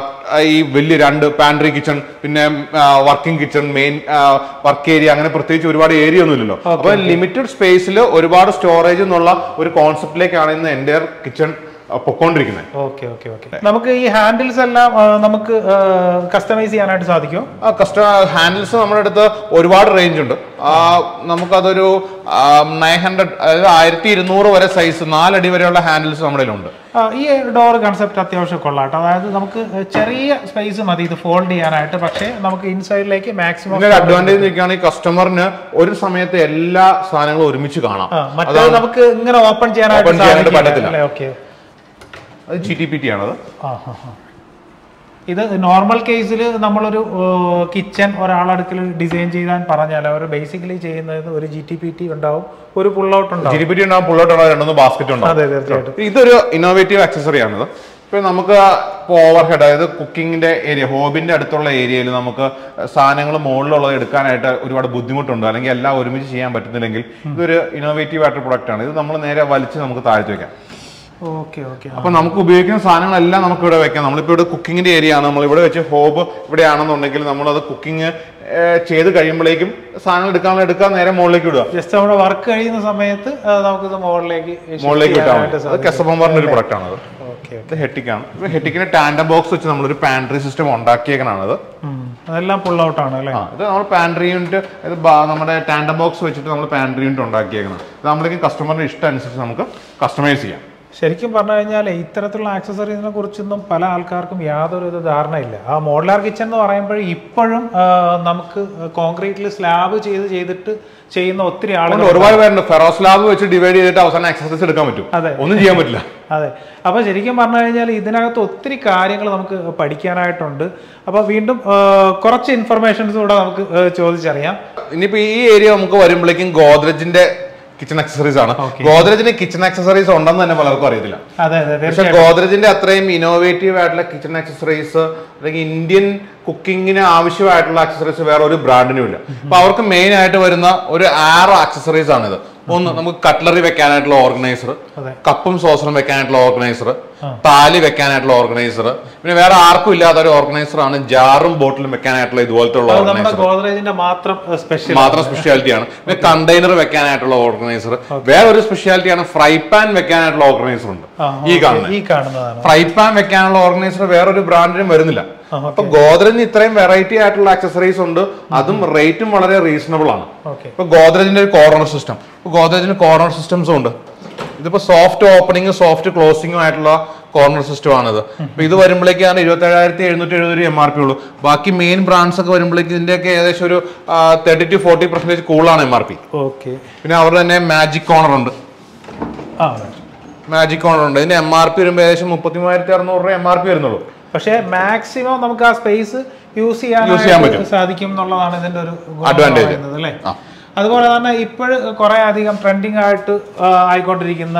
ഈ വലിയ രണ്ട് പാൻട്രി കിച്ചൺ പിന്നെ working kitchen main work area അങ്ങനെ പ്രത്യേകിച്ച് ഒരുപാട് ഏരിയ ഒന്നുമില്ലല്ലോ അപ്പൊ ലിമിറ്റഡ് സ്പേസിൽ ഒരുപാട് സ്റ്റോറേജ് എന്നുള്ള ഒരു കോൺസെപ്റ്റിലേക്കാണ് ഇന്ന് എൻ്റെ കിച്ചൺ പൊക്കോണ്ടിരിക്കുന്നത് ഓക്കെ ഓക്കെ ഓക്കെ നമുക്ക് ഈ ഹാൻഡിൽസ് എല്ലാം ആ, നമുക്ക് കസ്റ്റമൈസ് ചെയ്യാനായിട്ട് സാധിക്കും ആ കസ്റ്റമർ ഹാൻഡിൽസ് നമ്മുടെ അടുത്ത് ഒരുപാട് റേഞ്ച് ഉണ്ട് ആ, നമുക്കതൊരു നയൻ ഹൺഡ്രഡ് അതായത് ആയിരത്തി ഇരുന്നൂറ് വരെ സൈസ് നാലടി വരെയുള്ള ഹാൻഡിൽസ് നമ്മുടെ കയ്യിലുണ്ട് ഈ ഡോർ കൺസെപ്റ്റ് അത്യാവശ്യം കൊള്ളാട്ടോ അതായത് നമുക്ക് ചെറിയ സ്പേസ് മതി ഇത് ഫോൾഡ് ചെയ്യാനായിട്ട് പക്ഷേ നമുക്ക് ഇൻസൈഡിലേക്ക് മാക്സിമം ഇതിന്റെ അഡ്വാൻറ്റേജ് നോക്കുകയാണെങ്കിൽ കസ്റ്റമറിന് ഒരു സമയത്ത് എല്ലാ സാധനങ്ങളും ഒരുമിച്ച് കാണാം മറ്റേത് നമുക്ക് ഇങ്ങനെ ഓപ്പൺ Open ചെയ്യാനായിട്ട് ചെയ്യാനായിട്ട് സാധിക്കില്ല പറ്റത്തില്ല. അല്ലേ ഓക്കെ അത് ജി ടി പി ടി ആണത് ആ ഹാ ഹാ ഇത് നോർമൽ കേസിൽ നമ്മളൊരു കിച്ചൺ ഒരാളടുക്കൽ ഡിസൈൻ ചെയ്യാൻ പറഞ്ഞാൽ അവർ ബേസിക്കലി ചെയ്യുന്നത് ഒരു ജി ടി പി ടി ഉണ്ടാവും ഒരു പുൾ ഔട്ട് ജി ഉണ്ടാവും ടി പി ടി ഉണ്ടാവും പുള്ളോട്ട് ഉണ്ടാവും രണ്ടൊന്ന് ബാസ്ക്കറ്റ് ഉണ്ടാവും അതെ തീർച്ചയായിട്ടും ഇതൊരു ഇന്നോവേറ്റീവ് ആക്സസറി ആണിത് ഇപ്പൊ നമുക്ക് ഇപ്പോൾ ഓവർ ഹെഡ് അതായത് കുക്കിങ്ങിന്റെ ഏരിയ ഹോബിന്റെ അടുത്തുള്ള ഏരിയയിൽ നമുക്ക് സാധനങ്ങൾ മുകളിലുള്ളത് എടുക്കാനായിട്ട് ഒരുപാട് ബുദ്ധിമുട്ടുണ്ട് അല്ലെങ്കിൽ എല്ലാം ഒരുമിച്ച് ചെയ്യാൻ പറ്റുന്നില്ലെങ്കിൽ ഇതൊരു ഇന്നോവേറ്റീവ് ആയിട്ട് പ്രൊഡക്റ്റ് ആണ് ഇത് നമ്മൾ നേരെ വലിച്ച് നമുക്ക് താഴ്ത്തി വെക്കാം ഓക്കെ ഓക്കെ അപ്പൊ നമുക്ക് ഉപയോഗിക്കുന്ന സാധനങ്ങളെല്ലാം നമുക്ക് ഇവിടെ വെക്കാം നമ്മളിപ്പോ ഇവിടെ കുക്കിങ്ങിന്റെ ഏരിയ ആണ് നമ്മൾ ഇവിടെ വെച്ച് ഹോബ് ഇവിടെയാണെന്നുണ്ടെങ്കിൽ നമ്മളത് കുക്കിംഗ് ചെയ്ത് കഴിയുമ്പോഴേക്കും സാധനങ്ങൾ എടുക്കാനുള്ള എടുക്കാൻ നേരെ മുകളിലേക്ക് വിടുക ജസ്റ്റ് നമ്മുടെ വർക്ക് കഴിയുന്ന സമയത്ത് ആ, നമുക്കിത് മുകളിലേക്ക് shift മുകളിലേക്ക് വിട്ടാൽ ചെയ്യാനായിട്ട് മതി അത് കെസബമ്പറിന്റെ ഒരു പ്രൊഡക്റ്റ് ആണത് ഓക്കെ ഇത് ഹെറ്റിക്കാണ് ഇപ്പൊ ഹെറ്റിക്കിന്റെ ടാൻഡം ബോക്സ് വെച്ച് നമ്മളൊരു പാൻട്രി സിസ്റ്റം ഉണ്ടാക്കിയേക്കണത് അതെല്ലാം പുൾ ഔട്ട് ആണ് അല്ലേ ആ ഇത് നമ്മൾ പാൻട്രി യൂണിറ്റ് ഇത് ബ- നമ്മുടെ ടാൻഡം ബോക്സ് വെച്ചിട്ട് നമ്മൾ പാൻട്രി യൂണിറ്റ് ഉണ്ടാക്കിയേക്കണം ഇത് നമ്മളേക്ക് കസ്റ്റമറിന്റെ ഇഷ്ടം അനുസരിച്ച് നമുക്ക് കസ്റ്റമൈസ് ചെയ്യാം ശരിക്കും പറഞ്ഞു കഴിഞ്ഞാൽ ഇത്തരത്തിലുള്ള ആക്സസറീസിനെ കുറിച്ചൊന്നും പല ആൾക്കാർക്കും യാതൊരു ഇത് ധാരണയില്ല ആ മോഡലാർ കിച്ചൺ എന്ന് പറയുമ്പോൾ ഇപ്പോഴും ആ, നമുക്ക് കോൺക്രീറ്റിൽ സ്ലാബ് ചെയ്ത് ചെയ്തിട്ട് ചെയ്യുന്ന ഒത്തിരി ആളുകൾ അതുകൊണ്ട് ഒരുപാട് പേരുണ്ട് ഫെറോസ് ലാബ് വെച്ച് ഡിവൈഡ് ചെയ്തിട്ട് അവസാനം എക്സസൈസ് എടുക്കാൻ പറ്റും അതെ. ഒന്നും ചെയ്യാൻ പറ്റില്ല അതെ അപ്പോൾ ശരിക്കും പറഞ്ഞു കഴിഞ്ഞാൽ ഇതിനകത്ത് ഒത്തിരി കാര്യങ്ങൾ നമുക്ക് പഠിക്കാനായിട്ടുണ്ട് അപ്പോൾ വീണ്ടും ആ, കുറച്ച് ഇൻഫർമേഷൻസ് കൂടെ നമുക്ക് ആ, ചോദിച്ചറിയാം ഇനിയിപ്പോ ഈ ഏരിയ നമുക്ക് വരുമ്പോഴേക്കും ഗോദ്രജിന്റെ കിച്ചൺ ആക്സസറീസ് ആണ് ഗോദ്രജിന് കിച്ചൺ ആക്സസറീസ് ഉണ്ടെന്ന് തന്നെ പലർക്കും അറിയത്തില്ല അതെ അതെ പക്ഷെ തീർച്ചയായും ഗോദ്രജിന്റെ അത്രയും ഇന്നോവേറ്റീവ് ആയിട്ടുള്ള കിച്ചൺ ആക്സസറീസ് അല്ലെങ്കിൽ ഇന്ത്യൻ കുക്കിങ്ങിന് ആവശ്യമായിട്ടുള്ള ആക്സസറീസ് വേറെ ഒരു ബ്രാൻഡിനും ഇല്ല അപ്പൊ അവർക്ക് മെയിൻ ആയിട്ട് വരുന്ന ഒരു ആറ് ആക്സസറീസ് ആണ് ഇത് ഒന്ന് നമുക്ക് കട്ട്ലറി വെക്കാനായിട്ടുള്ള ഓർഗനൈസർ അതെ. കപ്പും സോസറും വെക്കാനായിട്ടുള്ള ഓർഗനൈസർ താലി വെക്കാനായിട്ടുള്ള ഓർഗനൈസർ പിന്നെ വേറെ ആർക്കും ഇല്ലാത്ത ഒരു ഓർഗനൈസർ ആണ് ജാറും ബോട്ടിലും വെക്കാനായിട്ടുള്ള ഇതുപോലത്തെ ഉള്ള അത് നമ്മുടെ ഓർഗനൈസർ ഗോദ്രേജിന്റെ മാത്രം സ്പെഷ്യൽ മാത്രം സ്പെഷ്യാലിറ്റി ആണ് പിന്നെ കണ്ടെയ്നർ വെക്കാനായിട്ടുള്ള ഓർഗനൈസർ വേറെ ഒരു സ്പെഷ്യാലിറ്റി ആണ് ഫ്രൈ പാൻ വെക്കാനായിട്ടുള്ള ഓർഗനൈസർ ഉണ്ട് ഈ കാണുന്നത് ഈ കാണുന്നതാണ് ഫ്രൈ പാൻ വെക്കാനുള്ള ഓർഗനൈസർ വേറൊരു ബ്രാൻഡിനും വരുന്നില്ല ആ, അപ്പൊ ഗോദ്രജിന് ഇത്രയും വെറൈറ്റി ആയിട്ടുള്ള ആക്സസറീസ് ഉണ്ട് അതും റേറ്റും വളരെ റീസണബിൾ ആണ് ഓക്കെ ഇപ്പൊ ഗോദ്രജിന്റെ ഒരു കോർണർ സിസ്റ്റം ഗോദ്രജിന് കോർണർ സിസ്റ്റംസും ഉണ്ട് ഇതിപ്പോ സോഫ്റ്റ് ഓപ്പണിംഗും സോഫ്റ്റ് ക്ലോസിംഗും ആയിട്ടുള്ള കോർണർ സിസ്റ്റം ആണിത് അപ്പൊ ഇത് വരുമ്പോഴേക്കാണ് ഇരുപത്തി ഏഴായിരത്തി എഴുന്നൂറ്റി എഴുപത് രൂപ എം ആർ പി ഉള്ളൂ ബാക്കി മെയിൻ ബ്രാൻഡ്സ് ഒക്കെ വരുമ്പോഴേക്ക് ഇതിന്റെയൊക്കെ ഏകദേശം ഒരു തേർട്ടി ടു ഫോർട്ടി പെർസെന്റേജ് കൂടുതലാണ് എം ആർ പി ഓക്കെ പിന്നെ അവരുടെ തന്നെ മാജിക് കോർണർ ഉണ്ട് ആ മാജിക് കോർണർ ഉണ്ട് ഇതിന്റെ എം ആർ പി വരുമ്പോൾ ഏകദേശം മുപ്പത്തി മൂവായിരത്തി അറുന്നൂറ് രൂപ എം ആർ പി വരുന്നുള്ളൂ പക്ഷേ മാക്സിമം നമുക്ക് ആ സ്പേസ് യൂസ് ചെയ്യാൻ ചെയ്യാൻ പറ്റും. സാധിക്കും എന്നുള്ളതാണ് ഇതിന്റെ ഒരു ഗുണം എന്ന് Advantage. പറയുന്നത് അല്ലേ ആ. അതുപോലെ തന്നെ ഇപ്പോഴും കുറെ അധികം ട്രെൻഡിങ് ആയിട്ട് ആ, ആയിക്കൊണ്ടിരിക്കുന്ന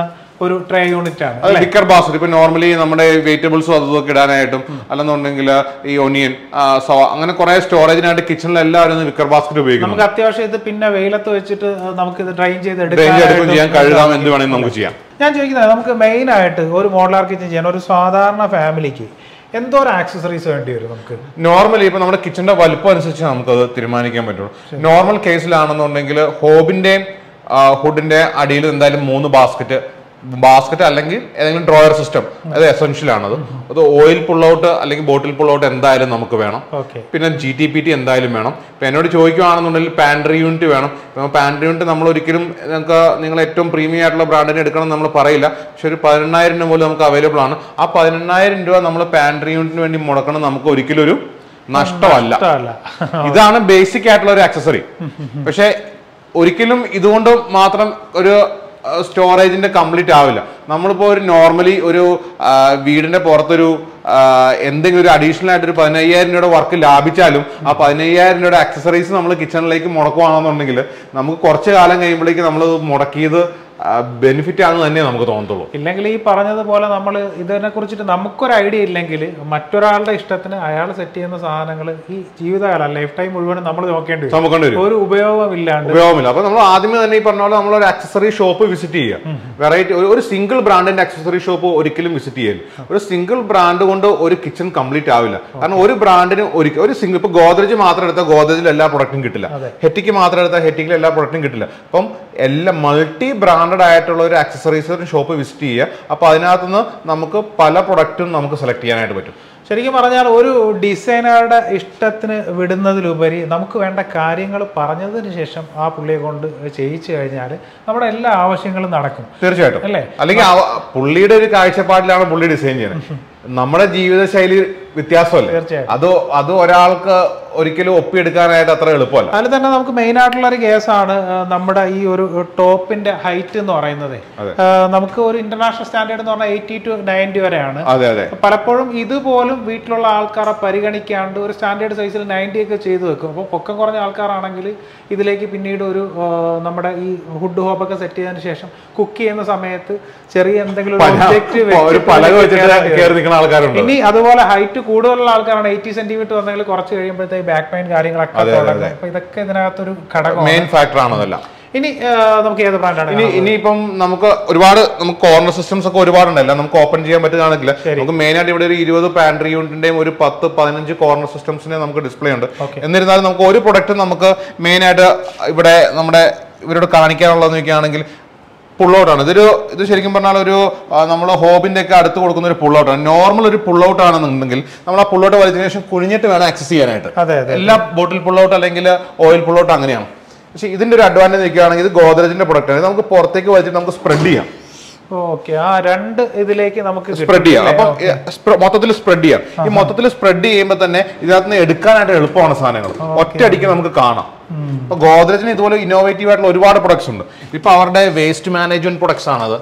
ഒരു ട്രേ യൂണിറ്റ് ആണ് അത് വിക്കർ ബാസ്കറ്റ് ഇപ്പൊ നോർമലി നമ്മുടെ വെജിറ്റബിൾസും അതും ഇതൊക്കെ ഇടാനായിട്ടും അല്ലെന്നുണ്ടെങ്കിൽ ഈ ഒനിയൻ സോ അങ്ങനെ കുറെ സ്റ്റോറേജിനായിട്ട് കിച്ചണിൽ എല്ലാവരും വിക്കർ ബാസ്കറ്റ് ഉപയോഗിക്കുന്നു നമുക്ക് അത്യാവശ്യം ഇത് പിന്നെ വെയിലത്ത് വെച്ചിട്ട് നമുക്ക് ഇത് ഡ്രൈൻ ചെയ്ത് ഡ്രെയിൻ എടുക്കും ചെയ്യാൻ എടുക്കാം കഴുകാം എന്ത് വേണമെങ്കിലും നമുക്ക് ചെയ്യാം ഞാൻ ചോദിക്കുന്നത് നമുക്ക് മെയിൻ ആയിട്ട് ഒരു മോഡലാർ കിച്ചൺ ചെയ്യാൻ ഒരു സാധാരണ ഫാമിലിക്ക് എന്തോരം ആക്സസറീസ് വേണ്ടി വരും നമുക്ക് നോർമലി ഇപ്പൊ നമ്മുടെ കിച്ചന്റെ വലുപ്പം അനുസരിച്ച് നമുക്കത് തീരുമാനിക്കാൻ പറ്റുള്ളൂ നോർമൽ കേസിലാണെന്നുണ്ടെങ്കിൽ ഹോബിന്റെയും ഹുഡിന്റെ അടിയിൽ എന്തായാലും മൂന്ന് ബാസ്ക്കറ്റ് ബാസ്ക്കറ്റ് അല്ലെങ്കിൽ ഏതെങ്കിലും ഡ്രോയർ സിസ്റ്റം അത് എസെൻഷ്യൽ ആണത് അത് ഓയിൽ പുൾ ഔട്ട് അല്ലെങ്കിൽ ബോട്ടിൽ പുൾ ഔട്ട് എന്തായാലും നമുക്ക് വേണം ഓക്കെ പിന്നെ ജി ടി പി ടി എന്തായാലും വേണം ഇപ്പൊ എന്നോട് ചോദിക്കുകയാണെന്നുണ്ടെങ്കിൽ പാൻട്രി യൂണിറ്റ് വേണം ഇപ്പൊ പാൻട്രി യൂണിറ്റ് നമ്മൾ ഒരിക്കലും നിങ്ങൾക്ക് നിങ്ങൾ ഏറ്റവും പ്രീമിയം ആയിട്ടുള്ള ബ്രാൻഡിന് എടുക്കണം എന്ന് നമ്മൾ പറയില്ല പക്ഷെ ഒരു പതിനെണ്ണായിരം രൂപ പോലും നമുക്ക് അവൈലബിൾ ആണ് ആ പതിനെണ്ണായിരം രൂപ നമ്മൾ പാൻട്രി യൂണിറ്റിന് വേണ്ടി മുടക്കണം നമുക്ക് ഒരിക്കലും ഒരു നഷ്ടമല്ല ഇഷ്ടമല്ല ഇതാണ് ബേസിക് ആയിട്ടുള്ള ഒരു ആക്സസറി പക്ഷെ ഒരിക്കലും ഇതുകൊണ്ട് മാത്രം ഒരു സ്റ്റോറേജിന്റെ കംപ്ലീറ്റ് ആവില്ല നമ്മളിപ്പോ ഒരു നോർമലി ഒരു ആ, വീടിന്റെ പുറത്തൊരു ആ, എന്തെങ്കിലും ഒരു അഡീഷണൽ ആയിട്ട് ഒരു പതിനയ്യായിരം രൂപയുടെ വർക്ക് ലാഭിച്ചാലും ആ പതിനയ്യായിരം രൂപയുടെ ആക്സസറീസ് നമ്മൾ കിച്ചണിലേക്ക് മുടക്കുവാണെന്നുണ്ടെങ്കിൽ നമുക്ക് കുറച്ച് കാലം കഴിയുമ്പോഴേക്ക് നമ്മൾ മുടക്കിയത് ബെനിഫിറ്റ് ആണെന്ന് തന്നെ നമുക്ക് തോന്നത്തുള്ളൂ ഇല്ലെങ്കിൽ ഈ പറഞ്ഞതുപോലെ നമ്മൾ ഇതിനെ കുറിച്ചിട്ട് നമുക്കൊരു ഐഡിയ ഇല്ലെങ്കിൽ മറ്റൊരാളുടെ ഇഷ്ടത്തിന് അയാൾ സെറ്റ് ചെയ്യുന്ന സാധനങ്ങൾ ഈ ജീവിതകാലം ലൈഫ് ടൈം മുഴുവനും നമ്മൾ നോക്കേണ്ടി വരും നമുക്ക് വരും ഒരു ഉപയോഗമില്ലാണ്ട് ഉപയോഗമില്ല അപ്പൊ നമ്മൾ ആദ്യമേ തന്നെ ഈ പറഞ്ഞ പോലെ നമ്മൾ ഒരു ആക്സസറി ഷോപ്പ് വിസിറ്റ് ചെയ്യുക വെറൈറ്റി ഒരു സിംഗിൾ ബ്രാൻഡിന്റെ ആക്സസറി ഷോപ്പ് ഒരിക്കലും വിസിറ്റ് ചെയ്യരുത് ഒരു സിംഗിൾ ബ്രാൻഡ് കൊണ്ട് ഒരു കിച്ചൺ കംപ്ലീറ്റ് ആവില്ല കാരണം ഒരു ബ്രാൻഡിന് ഒരിക്കൽ ഒരു സിംഗിൾ ഇപ്പൊ ഗോദ്രേജ് മാത്രം എടുത്താൽ ഗോദ്രേജിൽ എല്ലാ പ്രൊഡക്റ്റും കിട്ടില്ല ഹെറ്റിക്ക് മാത്രം എടുത്താൽ ഹെറ്റിക്കിൽ എല്ലാ പ്രൊഡക്റ്റും കിട്ടില്ല അപ്പം എല്ലാം മൾട്ടി ബ്രാൻഡഡ് ആയിട്ടുള്ള ഒരു ആക്സസറീസ് ഷോപ്പ് വിസിറ്റ് ചെയ്യുക അപ്പൊ അതിനകത്തുനിന്ന് നമുക്ക് പല പ്രൊഡക്റ്റും നമുക്ക് സെലക്ട് ചെയ്യാനായിട്ട് പറ്റും ശരിക്കും പറഞ്ഞാൽ ഒരു ഡിസൈനറുടെ ഇഷ്ടത്തിന് വിടുന്നതിലുപരി നമുക്ക് വേണ്ട കാര്യങ്ങൾ പറഞ്ഞതിന് ശേഷം ആ പുള്ളിയെ കൊണ്ട് ചെയ്യിച്ചു കഴിഞ്ഞാൽ നമ്മുടെ എല്ലാ ആവശ്യങ്ങളും നടക്കും തീർച്ചയായിട്ടും അല്ലേ? അല്ലെങ്കിൽ അവ- പുള്ളിയുടെ ഒരു കാഴ്ചപ്പാടിലാണ് പുള്ളി ഡിസൈൻ ചെയ്യുന്നത് നമ്മുടെ ജീവിതശൈലി വ്യത്യാസമല്ലേ തീർച്ചയായും. അത് അത് ഒരാൾക്ക് ഒരിക്കലും ഒപ്പിയെടുക്കാനായിട്ട് അത്ര എളുപ്പമല്ല അതിൽ തന്നെ നമുക്ക് മെയിൻ ആയിട്ടുള്ള ഒരു കേസാണ് ആ, നമ്മുടെ ഈ ഒരു ടോപ്പിന്റെ ഹൈറ്റ് എന്ന് പറയുന്നത് അതെ. നമുക്ക് ഒരു ഇന്റർനാഷണൽ സ്റ്റാൻഡേർഡ് എന്ന് പറഞ്ഞാൽ എയ്റ്റി ടു നയൻറ്റി വരെയാണ് അതെ അതെ പലപ്പോഴും ഇതുപോലും വീട്ടിലുള്ള ആൾക്കാരെ പരിഗണിക്കാണ്ട് ഒരു സ്റ്റാൻഡേർഡ് സൈസിൽ നയൻറ്റി ഒക്കെ ചെയ്തു വെക്കും അപ്പോൾ പൊക്കം കുറഞ്ഞ ആൾക്കാരാണെങ്കിൽ ഇതിലേക്ക് പിന്നീട് ഒരു ആ, നമ്മുടെ ഈ ഹുഡ് ഹോപ്പൊക്കെ സെറ്റ് ചെയ്തതിന് ശേഷം കുക്ക് ചെയ്യുന്ന സമയത്ത് ചെറിയ എന്തെങ്കിലും ഒരു പല- object ഒരു വെച്ചിട്ട് പലക വെച്ചിട്ട് കേറാൻ കയറി നിൽക്കുന്ന ആൾക്കാരുണ്ട് ഇനി അതുപോലെ ഹൈറ്റ് കൂടുതലുള്ള ആൾക്കാരാണ് എയ്റ്റി സെന്റിമീറ്റർ വന്നെങ്കിൽ കുറച്ച് കഴിയുമ്പോഴത്തേക്ക് ബാക്ക് പെയിൻ കാര്യങ്ങളൊക്കെ അതെ, അതെ, തുടങ്ങും അപ്പൊ ഇതൊക്കെ ഇതിനകത്തൊരു ഘടകമാണ് മെയിൻ ഫാക്ടർ ആണ് അതെല്ലാം ഇനി ആ, നമുക്ക് ഏത് ബ്രാൻഡാണ് ഇനി ഇനിയിപ്പം നമുക്ക് ഒരുപാട് നമുക്ക് കോർണർ സിസ്റ്റംസ് ഒക്കെ ഒരുപാടുണ്ടല്ലോ നമുക്ക് ഓപ്പൺ ചെയ്യാൻ പറ്റുകയാണെങ്കിൽ നമുക്ക് മെയിൻ ആയിട്ട് ഇവിടെ ഒരു ഇരുപത് പാൻട്രി യൂണിറ്റിന്റെയും ഒരു പത്ത് പതിനഞ്ച് കോർണർ സിസ്റ്റംസിന്റെ നമുക്ക് ഡിസ്പ്ലേ ഉണ്ട് Okay. എന്നിരുന്നാലും നമുക്ക് ഒരു പ്രൊഡക്റ്റ് നമുക്ക് മെയിൻ ആയിട്ട് ഇവിടെ നമ്മുടെ ഇവരോട് കാണിക്കാനുള്ളതെന്ന് വെക്കുകയാണെങ്കിൽ പുള്ളൗട്ടാണ് ഇതൊരു ഇത് ശരിക്കും പറഞ്ഞാൽ ഒരു നമ്മൾ ഹോബിന്റെ ഒക്കെ അടുത്ത് കൊടുക്കുന്ന ഒരു പുള്ളൗട്ടാണ് നോർമൽ ഒരു പുള്ളൗട്ട് ആണെന്നുണ്ടെങ്കിൽ നമ്മൾ ആ പുള്ളൗട്ട് വലിച്ചതിന് ശേഷം കുഴിഞ്ഞിട്ട് വേണം ആക്സസ് ചെയ്യാനായിട്ട് അതെ അതെ എല്ലാ ബോട്ടിൽ പുള്ളൗട്ട് അല്ലെങ്കിൽ ഓയിൽ പുള്ളൗട്ട് അങ്ങനെയാണ് പക്ഷേ ഇതിന്റെ ഒരു അഡ്വാൻറ്റേജ് നിൽക്കുകയാണെങ്കിൽ ഇത് ഗോദ്രേജിന്റെ പ്രൊഡക്റ്റ് ആണ് ഇത് നമുക്ക് പുറത്തേക്ക് വലിച്ചിട്ട് നമുക്ക് സ്പ്രെഡ് ചെയ്യാം ഓക്കെ ആ രണ്ട് ഇതിലേക്ക് നമുക്ക് കിട്ടും. സ്പ്രെഡ് ചെയ്യാം അപ്പം മൊത്തത്തിൽ സ്പ്രെഡ് ചെയ്യാം ഈ മൊത്തത്തിൽ സ്പ്രെഡ് ചെയ്യുമ്പോൾ തന്നെ ഇതിനകത്ത് നിന്ന് എടുക്കാനായിട്ട് എളുപ്പമാണ് സാധനങ്ങൾ ഒറ്റയടിക്ക് നമുക്ക് കാണാം ഇപ്പൊ ഗോദ്രേജിന് ഇതുപോലെ ഇന്നോവേറ്റീവ് ആയിട്ടുള്ള ഒരുപാട് പ്രൊഡക്ട്സ് ഉണ്ട് ഇപ്പൊ അവരുടെ വേസ്റ്റ് മാനേജ്മെന്റ് പ്രൊഡക്ട്സ് ആണത്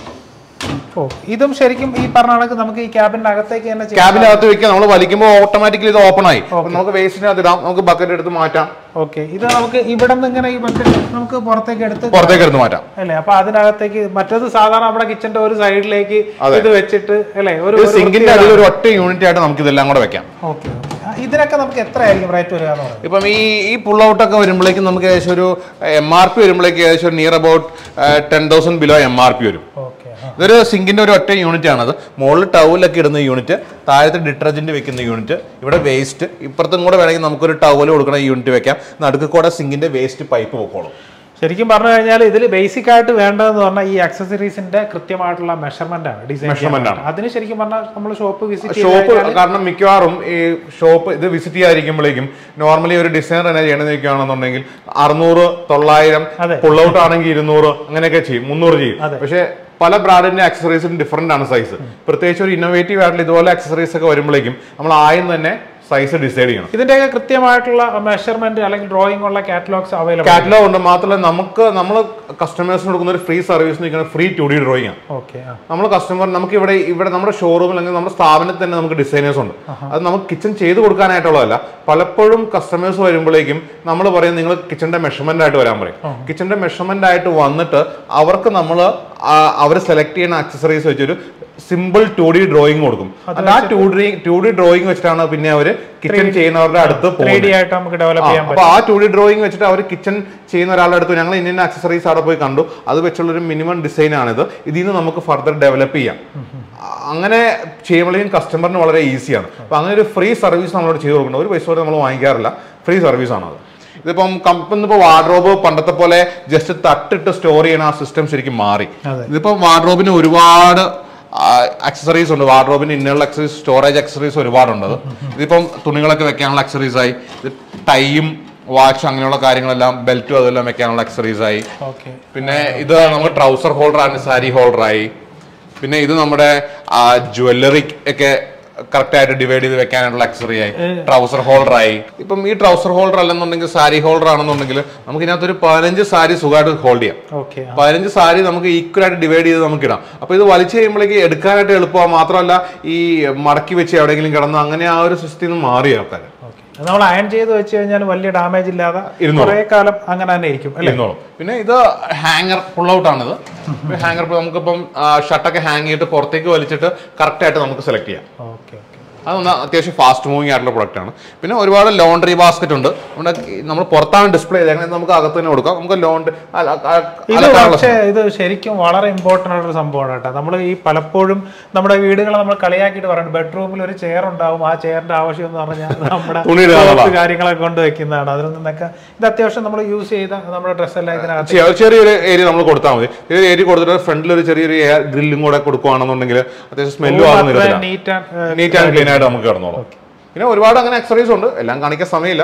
ഓ ഇതും ശരിക്കും ഈ പറഞ്ഞ കണക്ക് നമുക്ക് ഈ ക്യാബിന്റെ അകത്തേക്ക് തന്നെ ചെയ്യാം ക്യാബിനകത്ത് വെക്കുക നമ്മൾ വലിക്കുമ്പോൾ ഓട്ടോമാറ്റിക്കലി ഇത് ഓപ്പൺ ആയി അപ്പൊ നമുക്ക് വേസ്റ്റിനകത്ത് ഇടാം നമുക്ക് ബക്കറ്റ് എടുത്ത് മാറ്റാം ഓക്കെ ഇത് നമുക്ക് ഇവിടെ നിന്ന് ഇങ്ങനെ ഈ ബക്കറ്റ് നമുക്ക് പുറത്തേക്ക് എടുത്ത് പുറത്തേക്ക് എടുത്ത് മാറ്റാം അല്ലേ അപ്പൊ അതിനകത്തേക്ക് മറ്റേത് സാധാരണ നമ്മുടെ കിച്ചന്റെ ഒരു സൈഡിലേക്ക് അതെ. ഇത് വെച്ചിട്ട് അല്ലേ ഒരു ഇത് സിങ്കിന്റെ അടിയിൽ ഒരു ഒറ്റ യൂണിറ്റ് ആയിട്ട് നമുക്ക് ഇതെല്ലാം കൂടെ വെക്കാം ഓക്കെ ഇതിനൊക്കെ നമുക്ക് എത്രയായിരിക്കും റേറ്റ് വരിക എന്ന് പറയുന്നത് ഇപ്പം ഈ ഈ പുൾ ഔട്ട് ഒക്കെ വരുമ്പോഴേക്കും നമുക്ക് ഏകദേശം ഒരു എം ആർ പി വരുമ്പോഴേക്കും ഏകദേശം near about ten thousand below M R P വരും ഓക്കെ ഇതൊരു സിങ്കിന്റെ ഒരു ഒറ്റ യൂണിറ്റ് ആണത് മുകളിൽ ടവലൊക്കെ ഇടുന്ന യൂണിറ്റ് താഴത്ത് ഡിറ്റർജന്റ് വെക്കുന്ന യൂണിറ്റ് ഇവിടെ വേസ്റ്റ് ഇപ്പുറത്തും കൂടെ വേണമെങ്കിൽ നമുക്കൊരു ടവൽ കൊടുക്കുന്ന യൂണിറ്റ് വെക്കാം നടുക്ക് കൂടെ സിങ്കിന്റെ വേസ്റ്റ് പൈപ്പ് പൊക്കോളും ശരിക്കും പറഞ്ഞു കഴിഞ്ഞാൽ ഇതിൽ ബേസിക് ആയിട്ട് വേണ്ടതെന്ന് പറഞ്ഞാൽ ഈ അക്സസറീസിന്റെ കൃത്യമായിട്ടുള്ള മെഷർമെന്റ് ആണ് ഡിസൈൻ Measurement ആണ്. അതിന് ശരിക്കും പറഞ്ഞാൽ നമ്മൾ ഷോപ്പ് വിസിറ്റ് ഷോപ്പ് കാരണം മിക്കവാറും ഈ ഷോപ്പ് ഇത് വിസിറ്റ് ചെയ്യാതിരിക്കുമ്പോഴേക്കും നോർമലി ഒരു ഡിസൈനർ തന്നെ ചെയ്യണമെന്ന് വെക്കുകയാണെന്നുണ്ടെങ്കിൽ അറുന്നൂറ് തൊള്ളായിരം അതെ. പുൾ ഔട്ട് ആണെങ്കിൽ ഇരുന്നൂറ് അങ്ങനെയൊക്കെ ചെയ്യും മുന്നൂറ് ചെയ്യും അതെ. പക്ഷേ പല ബ്രാൻഡിന്റെ ആക്സസറീസും ഡിഫറെന്റ് ആണ് സൈസ് പ്രത്യേകിച്ച് ഒരു ഇന്നോവേറ്റീവ് ആയിട്ടുള്ള ഇതുപോലെ ആക്സസറീസ് ഒക്കെ വരുമ്പോഴേക്കും നമ്മൾ ആദ്യം തന്നെ സൈസ് ഡിസൈഡ് ചെയ്യണം ഇതിന്റെയൊക്കെ കൃത്യമായിട്ടുള്ള മെഷർമെന്റ് അല്ലെങ്കിൽ ഡ്രോയിങ് ഉള്ള കാറ്റലോഗ്സ് അവൈലബിൾ കാറ്റലോഗ് ഉണ്ട് മാത്രമല്ല നമുക്ക് നമ്മൾ കസ്റ്റമേഴ്സിന് കൊടുക്കുന്ന ഒരു ഫ്രീ സർവീസ് എന്ന് വെച്ചാൽ ഫ്രീ ടു ഡി ഡ്രോയിങ് ആണ് ഓക്കെ ആ നമ്മൾ കസ്റ്റമർ നമുക്ക് ഇവിടെ ഇവിടെ നമ്മുടെ ഷോറൂമിൽ അല്ലെങ്കിൽ നമ്മുടെ സ്ഥാപനത്തിൽ തന്നെ നമുക്ക് ഡിസൈനേഴ്സ് ഉണ്ട് അത് നമുക്ക് കിച്ചൺ ചെയ്ത് കൊടുക്കാനായിട്ടുള്ളതല്ല പലപ്പോഴും കസ്റ്റമേഴ്സ് വരുമ്പോഴേക്കും നമ്മൾ പറയും നിങ്ങൾ കിച്ചണിന്റെ മെഷർമെന്റ് ആയിട്ട് വരാൻ പറയും കിച്ചണിന്റെ മെഷർമെന്റ് ആയിട്ട് വന്നിട്ട് അവർക്ക് നമ്മൾ അവർ സെലക്ട് ചെയ്യുന്ന ആക്സസറീസ് വെച്ചൊരു സിമ്പിൾ ടു ഡി ഡ്രോയിങ് കൊടുക്കും അത് ആ two D two D drawing വെച്ചിട്ടാണ് പിന്നെ അവർ കിച്ചൺ ചെയ്യുന്നവരുടെ അടുത്ത് ത്രീ പോകുന്നത് ഡി ആയിട്ട് നമുക്ക് ഡെവലപ്പ് ചെയ്യാൻ അപ്പൊ ആ ടു ഡി ഡ്രോയിങ് വെച്ചിട്ട് അവർ കിച്ചൺ ചെയ്യുന്ന ഒരാളുടെ അടുത്ത് ഞങ്ങൾ ഇന്ത്യൻ ആക്സസറീസ് അവിടെ പോയി കണ്ടു അത് വെച്ചുള്ള ഒരു മിനിമം ഡിസൈൻ ആണിത് ഇതിൽ നിന്ന് നമുക്ക് ഫർദർ ഡെവലപ്പ് ചെയ്യാം അങ്ങനെ ചെയ്യുമ്പോഴേക്കും കസ്റ്റമറിന് വളരെ ഈസിയാണ് അപ്പൊ അങ്ങനെ ഒരു ഫ്രീ സർവീസ് നമ്മളോട് ചെയ്ത് കൊടുക്കണം ഒരു പൈസ പോലും നമ്മൾ വാങ്ങിക്കാറില്ല ഫ്രീ സർവീസ് ആണത് ഇതിപ്പം കമ്പനിപ്പോ വാർഡ്രോബ് പണ്ടത്തെ പോലെ ജസ്റ്റ് തട്ടിട്ട് സ്റ്റോർ ചെയ്യുന്ന ആ സിസ്റ്റം ശരിക്കും മാറി അതെ. ഇതിപ്പോ വാർഡ്രോബിന് ഒരുപാട് അക്സസറീസ് ഉണ്ട് വാർഡ്രോബിന് ഇന്നുള്ള അക്സസറീസ് സ്റ്റോറേജ് അക്സസറീസ് ഒരുപാടുണ്ട് അത്. ഇതിപ്പം തുണികളൊക്കെ വെക്കാനുള്ള അക്സസറീസ് ആയി ഇത് ടൈയും വാച്ച് അങ്ങനെയുള്ള കാര്യങ്ങളെല്ലാം ബെൽറ്റും അതെല്ലാം വെക്കാനുള്ള അക്സസറീസ് ആയി ഓക്കെ പിന്നെ ഇത് നമുക്ക് ട്രൗസർ ഹോൾഡർ ആണ് സാരി ഹോൾഡർ ആയി പിന്നെ ഇത് നമ്മുടെ ജ്വല്ലറി ഒക്കെ കറക്റ്റ് ആയിട്ട് ഡിവൈഡ് ചെയ്ത് വെക്കാനുള്ള അക്സറി ആയി ട്രൗസർ ഹോൾഡർ ആയി ഇപ്പം ഈ ട്രൗസർ ഹോൾഡർ അല്ലെന്നുണ്ടെങ്കിൽ സാരി ഹോൾഡർ ആണെന്നുണ്ടെങ്കിൽ നമുക്ക് ഇതിനകത്ത് ഒരു പതിനഞ്ച് സാരി സുഖമായിട്ട് ഹോൾഡ് ചെയ്യാം ഓക്കെ പതിനഞ്ച് സാരി നമുക്ക് ഈക്വൽ ആയിട്ട് ഡിവൈഡ് ചെയ്ത് നമുക്ക് ഇടാം അപ്പൊ ഇത് വലിച്ചു കഴിയുമ്പോഴേക്ക് എടുക്കാനായിട്ട് എളുപ്പമാണ് മാത്രമല്ല ഈ മടക്കി വെച്ച് എവിടെയെങ്കിലും കിടന്ന് അങ്ങനെ ആ ഒരു സിസ്റ്റത്തിൽ നിന്ന് മാറി ആൾക്കാർ ഓക്കെ നമ്മൾ അയൺ ചെയ്ത് വെച്ച് കഴിഞ്ഞാൽ വലിയ ഡാമേജ് ഇല്ലാതെ ഇരുന്നോളും. കുറെ കാലം അങ്ങനെ തന്നെ ഇരിക്കും അല്ലേ ഇരുന്നോളും പിന്നെ ഇത് ഹാങ്ങർ പുൾ ഔട്ട് ആണിത് ഹാങ്ങർ നമുക്കിപ്പം ഷർട്ടൊക്കെ ഹാങ് ചെയ്തിട്ട് പുറത്തേക്ക് വലിച്ചിട്ട് കറക്റ്റ് ആയിട്ട് നമുക്ക് സെലക്ട് ചെയ്യാം ഓക്കെ ഓക്കെ അതൊന്ന് അത്യാവശ്യം ഫാസ്റ്റ് മൂവിങ് ആയിട്ടുള്ള പ്രൊഡക്റ്റ് ആണ് പിന്നെ ഒരുപാട് ലോണ്ടറി ബാസ്ക്കറ്റ് ഉണ്ട് നമ്മുടെ നമ്മൾ പുറത്താണ് ഡിസ്പ്ലേ ചെയ്തേക്കുന്നത് നമുക്ക് അകത്ത് തന്നെ കൊടുക്കാം നമുക്ക് ലോണ്ടറി ഇത് പക്ഷേ ഇത് ശരിക്കും വളരെ ഇമ്പോർട്ടൻ്റ് ആയിട്ടൊരു സംഭവമാണ് കേട്ടോ നമ്മൾ ഈ പലപ്പോഴും നമ്മുടെ വീടുകൾ നമ്മൾ കളിയാക്കിയിട്ട് പറയുന്നത് ബെഡ്റൂമിൽ ഒരു ചെയർ ഉണ്ടാവും ആ ചെയറിന്റെ ആവശ്യം എന്ന് പറഞ്ഞാൽ നമ്മുടെ തുണി ഇടാനുള്ള. cloth കാര്യങ്ങളൊക്കെ കൊണ്ട് വെക്കുന്നതാണ് അതിൽ നിന്നൊക്കെ ഇത് അത്യാവശ്യം നമ്മൾ യൂസ് ചെയ്ത നമ്മുടെ ഡ്രസ്സ് എല്ലാം ഇതിനകത്ത് ചെറിയൊരു ഏരിയ നമ്മൾ കൊടുത്താൽ മതി ചെറിയൊരു ഏരിയ കൊടുത്തിട്ട് ഫ്രണ്ടിൽ ഒരു ചെറിയൊരു എയർ ഗ്രില്ലും കൂടെ കൊടുക്കുകയാണെന്നുണ്ടെങ്കിൽ അത്യാവശ്യം സ്മെല്ലും ആകുന്ന ഇരുന്നില്ല neat and neat and clean ആയിട്ട് നമുക്ക് കിടന്നോളും പിന്നെ ഒരുപാട് അങ്ങനെ അക്സറീസ് ഉണ്ട് എല്ലാം കാണിക്കാൻ സമയമില്ല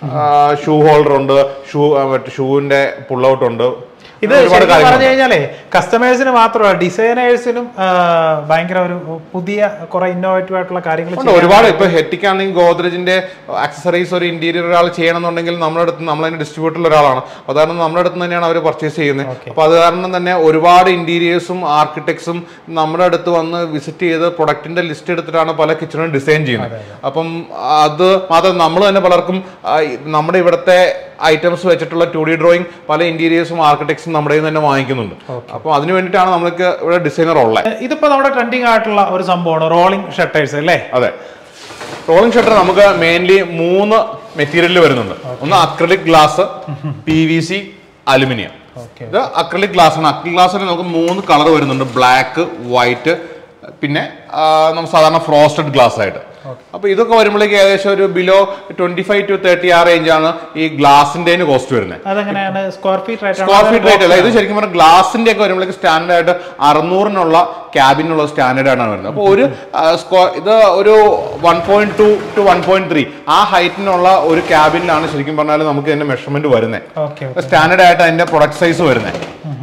ഷൂ ഹോൾഡർ ഉണ്ട് ഷൂ മറ്റേ ഷൂവിന്റെ പുൾ ഔട്ട് ഉണ്ട് ഇത് അങ്ങനെ ഒരുപാട് ശരിക്കും കാര്യങ്ങൾ പറഞ്ഞു കഴിഞ്ഞാലേ കസ്റ്റമേഴ്സിന് മാത്രമല്ല ഡിസൈനേഴ്സിനും ഭയങ്കര ഒരു പുതിയ കുറെ ഇന്നോവേറ്റീവ് ആയിട്ടുള്ള കാര്യങ്ങൾ ഉണ്ട് ഒരുപാട് ഇപ്പൊ ഹെറ്റിക് ആണെങ്കിൽ ഗോദ്രേജിന്റെ അക്സസറീസ് ഒരു ഇന്റീരിയർ ഒരാൾ ചെയ്യണമെന്നുണ്ടെങ്കിൽ നമ്മുടെ അടുത്ത് നമ്മളതിന്റെ ഡിസ്ട്രിബ്യൂട്ടറിൽ ഒരാളാണ് അത് കാരണം നമ്മുടെ അടുത്ത് തന്നെയാണ് അവർ പർച്ചേസ് ചെയ്യുന്നത് അപ്പൊ അത് കാരണം തന്നെ ഒരുപാട് ഇന്റീരിയേഴ്സും ആർക്കിടെക്ട്സും നമ്മുടെ അടുത്ത് വന്ന് വിസിറ്റ് ചെയ്ത് പ്രൊഡക്റ്റിന്റെ ലിസ്റ്റ് എടുത്തിട്ടാണ് പല കിച്ചണും ഡിസൈൻ ചെയ്യുന്നത് അപ്പം അത് മാത്രം നമ്മൾ തന്നെ പലർക്കും ആ, ഈ നമ്മുടെ ഇവിടുത്തെ ഐറ്റംസ് വെച്ചിട്ടുള്ള ടു ഡി ഡ്രോയിങ് പല ഇന്റീരിയേഴ്സും ആർക്കിടെക്ട്സും നമ്മുടെ കയ്യിൽ നിന്ന് തന്നെ വാങ്ങിക്കുന്നുണ്ട് അപ്പോൾ അതിന് വേണ്ടിയിട്ടാണ് നമ്മൾക്ക് ഇവിടെ ഡിസൈനർ ഉള്ളത് ഇതിപ്പോ നമ്മുടെ ട്രെൻഡിങ് ആയിട്ടുള്ള ഒരു സംഭവമാണ് റോളിംഗ് ഷട്ടേഴ്സ് അല്ലേ അതെ റോളിംഗ് ഷട്ടർ നമുക്ക് മെയിൻലി മൂന്ന് മെറ്റീരിയലിൽ വരുന്നുണ്ട് ഒന്ന് acrylic glass P V C aluminium okay ഇത് അക്രലിക് ഗ്ലാസ് ആണ് അക്രലിക് ഗ്ലാസ്സിന് നമുക്ക് മൂന്ന് കളർ വരുന്നുണ്ട് ബ്ലാക്ക് വൈറ്റ് പിന്നെ ആ, നമ്മൾ സാധാരണ ഫ്രോസ്റ്റഡ് ഗ്ലാസ് ആയിട്ട് അപ്പൊ ഇതൊക്കെ വരുമ്പോഴേക്ക് ഏകദേശം ഒരു below twenty five to thirty ആ റേഞ്ച് ആണ് ഈ ഗ്ലാസിന്റെ കോസ്റ്റ് വരുന്നത് അതെങ്ങനെയാണ് square feet rate square feet rate അല്ല ഇത് ശരിക്കും പറഞ്ഞാൽ ഗ്ലാസിന്റെ ഒക്കെ വരുമ്പോഴേക്ക് സ്റ്റാൻഡേർഡ് ആയിട്ട് അറുന്നൂറിനുള്ള ക്യാബിനുള്ള സ്റ്റാൻഡേർഡ് ആണ് വരുന്നത് അപ്പോൾ ഒരു ആ, സ്ക്വയർ ഇത് ഒരു one point two to one point three ആ ഹൈറ്റിനുള്ള ഒരു ക്യാബിനിലാണ് ശരിക്കും പറഞ്ഞാൽ നമുക്ക് ഇതിന്റെ മെഷർമെന്റ് വരുന്നത് ഓക്കെ സ്റ്റാൻഡേർഡ് ആയിട്ട് അതിന്റെ പ്രൊഡക്റ്റ് സൈസ് വരുന്നത്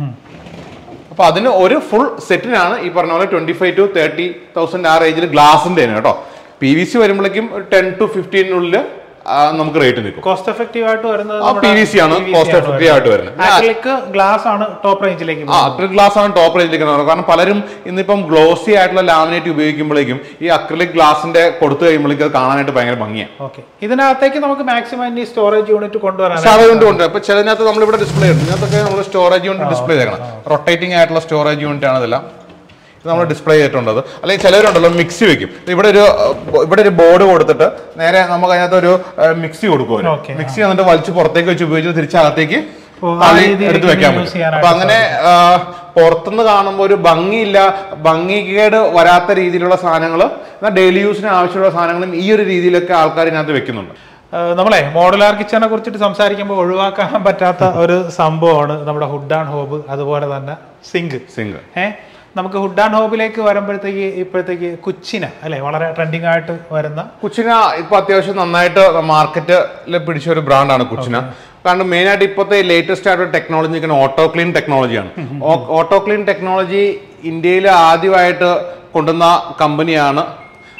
അപ്പൊ അതിന് ഒരു ഫുൾ സെറ്റിനാണ് ഈ പറഞ്ഞ പോലെ twenty five to thirty thousand ആ റേഞ്ചിൽ ഗ്ലാസിന്റെ കേട്ടോ പി വി സി വരുമ്പോഴേക്കും ഒരു ടെൻ ടു ഫിഫ്റ്റീനുള്ളിൽ നമുക്ക് റേറ്റ് നിൽക്കും കോസ്റ്റ് എഫക്റ്റീവ് ആയിട്ട് വരുന്നത് ആ പി വി സി ആണ് കോസ്റ്റ് എഫക്റ്റീവ് ആയിട്ട് വരുന്നത് ആക്രിലിക് ഗ്ലാസ് ആണ് ടോപ്പ് റേഞ്ചിലേക്ക് ആ അക്രിലിക് ഗ്ലാസ് ആണ് ടോപ്പ് റേഞ്ചിലേക്ക് വരുന്നത് കാരണം പലരും ഇന്നിപ്പം ഗ്ലോസി ആയിട്ടുള്ള ലാമിനേറ്റ് ഉപയോഗിക്കുമ്പോഴേക്കും ഈ അക്രിലിക് ഗ്ലാസിന്റെ കൊടുത്തു കഴിയുമ്പോഴേക്കും അത് കാണാനായിട്ട് ഭയങ്കര ഭംഗിയാണ് ഓക്കെ ഇതിനകത്തേക്ക് നമുക്ക് മാക്സിമം ഇനി സ്റ്റോറേജ് യൂണിറ്റ് കൊണ്ടുവരാൻ സ്റ്റോറേജ് യൂണിറ്റ് ഉണ്ട് അപ്പൊ ചിലതിനകത്ത് നമ്മളിവിടെ ഡിസ്പ്ലേ ഉണ്ട് ഇതിനകത്തൊക്കെ നമ്മൾ സ്റ്റോറേജ് യൂണിറ്റ് ഡിസ്പ്ലേ ചെയ്യണം റൊട്ടേറ്റിംഗ് ആയിട്ടുള്ള സ്റ്റോറേജ് യൂണിറ്റ് ആണ് ഇതെല്ലാം ഇത് നമ്മൾ ഡിസ്പ്ലേ ചെയ്തിട്ടുണ്ട് അത്. അല്ലെങ്കിൽ ചിലരുണ്ടല്ലോ മിക്സി വെക്കും ഇവിടെ ഒരു അഹ്, ഇവിടെ ഒരു ബോർഡ് കൊടുത്തിട്ട് നേരെ നമുക്ക് അതിനകത്ത് ഒരു അഹ്, മിക്സി കൊടുക്കും അവര്. Okay. മിക്സി എന്നിട്ട് വലിച്ച് പുറത്തേക്ക് വെച്ച് ഉപയോഗിച്ച് തിരിച്ചകത്തേക്ക് ഓ, ആ തള്ളി രീതിയിലേക്ക് എടുത്ത് വെക്കാൻ use പറ്റും ചെയ്യാനായിട്ട് അപ്പൊ അങ്ങനെ ആഹ്, പുറത്തുനിന്ന് കാണുമ്പോൾ ഒരു ഭംഗിയില്ല ഭംഗികേട് വരാത്ത രീതിയിലുള്ള സാധനങ്ങൾ എന്നാൽ ഡെയിലി യൂസിന് ആവശ്യമുള്ള സാധനങ്ങളും ഈ ഒരു രീതിയിലൊക്കെ ആൾക്കാർ ഇതിനകത്ത് വെക്കുന്നുണ്ട് ഏഹ് നമ്മളെ മോഡുലാർ കിച്ചനെ കുറിച്ചിട്ട് സംസാരിക്കുമ്പോൾ ഒഴിവാക്കാൻ പറ്റാത്ത ഒരു സംഭവമാണ് നമ്മുടെ ഹുഡ് ആൻഡ് ഹോബ് അതുപോലെ തന്നെ സിങ്ക് സിംഗ് ഏ നമുക്ക് ഹുഡ് ആൻഡ് ഹോബിലേക്ക് വരുമ്പോഴത്തേക്ക് ഇപ്പോഴത്തേക്ക് കുച്ചിന അല്ലെ വളരെ ട്രെൻഡിങ് ആയിട്ട് വരുന്ന കുച്ചിന ഇപ്പൊ അത്യാവശ്യം നന്നായിട്ട് മാർക്കറ്റിൽ പിടിച്ച ഒരു ബ്രാൻഡാണ് കുച്ചിന കാരണം മെയിൻ ആയിട്ട് ഇപ്പോഴത്തെ ലേറ്റസ്റ്റ് ആയിട്ടുള്ള ടെക്നോളജി ഓട്ടോ ക്ലീൻ ടെക്നോളജിയാണ് ഓട്ടോ ക്ലീൻ ടെക്നോളജി ഇന്ത്യയിൽ ആദ്യമായിട്ട് കൊണ്ടുവന്ന കമ്പനിയാണ്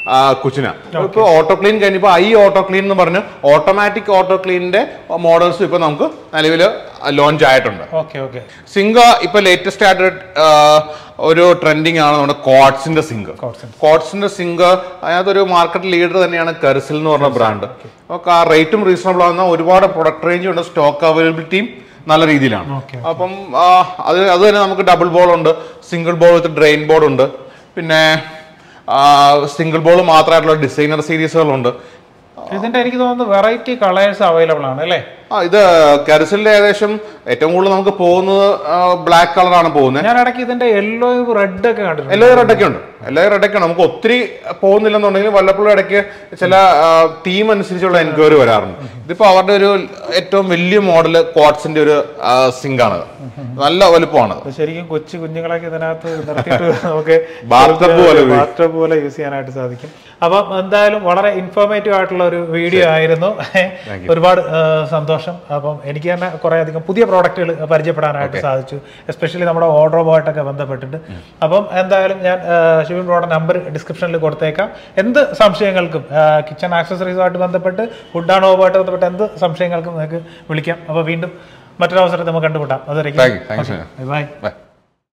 കുച്ചിന ഇപ്പൊ ഓട്ടോ ക്ലീൻ കഴിഞ്ഞപ്പോൾ ഐ ഓട്ടോ ക്ലീൻ എന്ന് പറഞ്ഞ് ഓട്ടോമാറ്റിക് ഓട്ടോ ക്ലീനിന്റെ മോഡൽസ് ഇപ്പൊ നമുക്ക് നിലവിൽ ലോഞ്ച് ആയിട്ടുണ്ട് ഓക്കെ ഓക്കെ സിങ്ക ഇപ്പൊ ലേറ്റസ്റ്റ് ആയിട്ട് ആ, ഒരു ട്രെൻഡിങ് ആണ് നമ്മുടെ കോട്സിന്റെ സിങ്ക് Quartz. കോട്സിന്റെ സിങ്ക് അതിനകത്തൊരു മാർക്കറ്റ് ലീഡർ തന്നെയാണ് കെർസിൽ എന്ന് പറഞ്ഞ ബ്രാൻഡ് നമുക്ക് ആ റേറ്റും റീസണബിൾ ആവുന്ന ഒരുപാട് പ്രൊഡക്റ്റ് റേഞ്ച് ഉണ്ട് സ്റ്റോക്ക് അവൈലബിലിറ്റിയും നല്ല രീതിയിലാണ് Okay. അപ്പം ആ, അത് അത് തന്നെ നമുക്ക് ഡബിൾ ബോൾ ഉണ്ട് single bowl with drain board ഉണ്ട് പിന്നെ സിംഗിൾ ബോൾ മാത്രമായിട്ടുള്ള ഡിസൈനർ സീരീസുകളുണ്ട് ഇതിന്റെ എനിക്ക് തോന്നുന്നു വെറൈറ്റി കളേഴ്സ് അവൈലബിൾ ആണ് അല്ലേ ആ ഇത് കെർസിലിന്റെ ഏകദേശം ഏറ്റവും കൂടുതൽ നമുക്ക് പോകുന്നത് ബ്ലാക്ക് കളറാണ് പോകുന്നത് ഞാൻ ഇടയ്ക്ക് ഇതിന്റെ യെല്ലോയും റെഡ് ഒക്കെ കണ്ടിട്ടുണ്ട് എല്ലാ റെഡൊക്കെ ഉണ്ട് എല്ലാ റെഡൊക്കെ ഉണ്ട് നമുക്ക് ഒത്തിരി പോകുന്നില്ലെന്നുണ്ടെങ്കിൽ വല്ലപ്പോഴും ഇടയ്ക്ക് ചില തീം അനുസരിച്ചുള്ള എൻക്വയറി വരാറുണ്ട് ഇതിപ്പോ അവരുടെ ഒരു ഏറ്റവും വലിയ മോഡൽ ക്വാഡ്സിന്റെ ഒരു സിങ്ക് ആണ് നല്ല വലുപ്പമാണ് അപ്പൊ ശരിക്കും കൊച്ചു കുഞ്ഞുങ്ങളൊക്കെ ഇതിനകത്ത് നിർത്തിയിട്ട് നമുക്ക് Bathtub പോലെ ഉപയോഗിക്കാം. ബാത്ടബ് പോലെ യൂസ് ചെയ്യാനായിട്ട് സാധിക്കും അപ്പം എന്തായാലും വളരെ ഇൻഫോർമേറ്റീവ് ആയിട്ടുള്ള ഒരു വീഡിയോ ആയിരുന്നു ഒരുപാട് ആ, സന്തോഷം അപ്പം എനിക്ക് തന്നെ കുറെ അധികം പുതിയ പ്രോഡക്റ്റുകൾ പരിചയപ്പെടാനായിട്ട് സാധിച്ചു എസ്പെഷ്യലി നമ്മുടെ ഓർഡറുമായിട്ടൊക്കെ ബന്ധപ്പെട്ടിട്ട് അപ്പം എന്തായാലും ഞാൻ ആ, ശിവൻ ബ്രോയുടെ നമ്പർ ഡിസ്ക്രിപ്ഷനിൽ കൊടുത്തേക്കാം എന്ത് സംശയങ്ങൾക്കും കിച്ചൺ ആക്സസറീസുമായിട്ട് ബന്ധപ്പെട്ട് ഫുഡ് ആൻഡ് ഹോബുമായിട്ട് ബന്ധപ്പെട്ട് എന്ത് സംശയങ്ങൾക്കും നിങ്ങൾക്ക് വിളിക്കാം അപ്പോൾ വീണ്ടും മറ്റൊരു അവസരത്തിൽ നമുക്ക് കണ്ടുമുട്ടാം Thank you. Thank you, അതുവരെ sir. Bye Bye.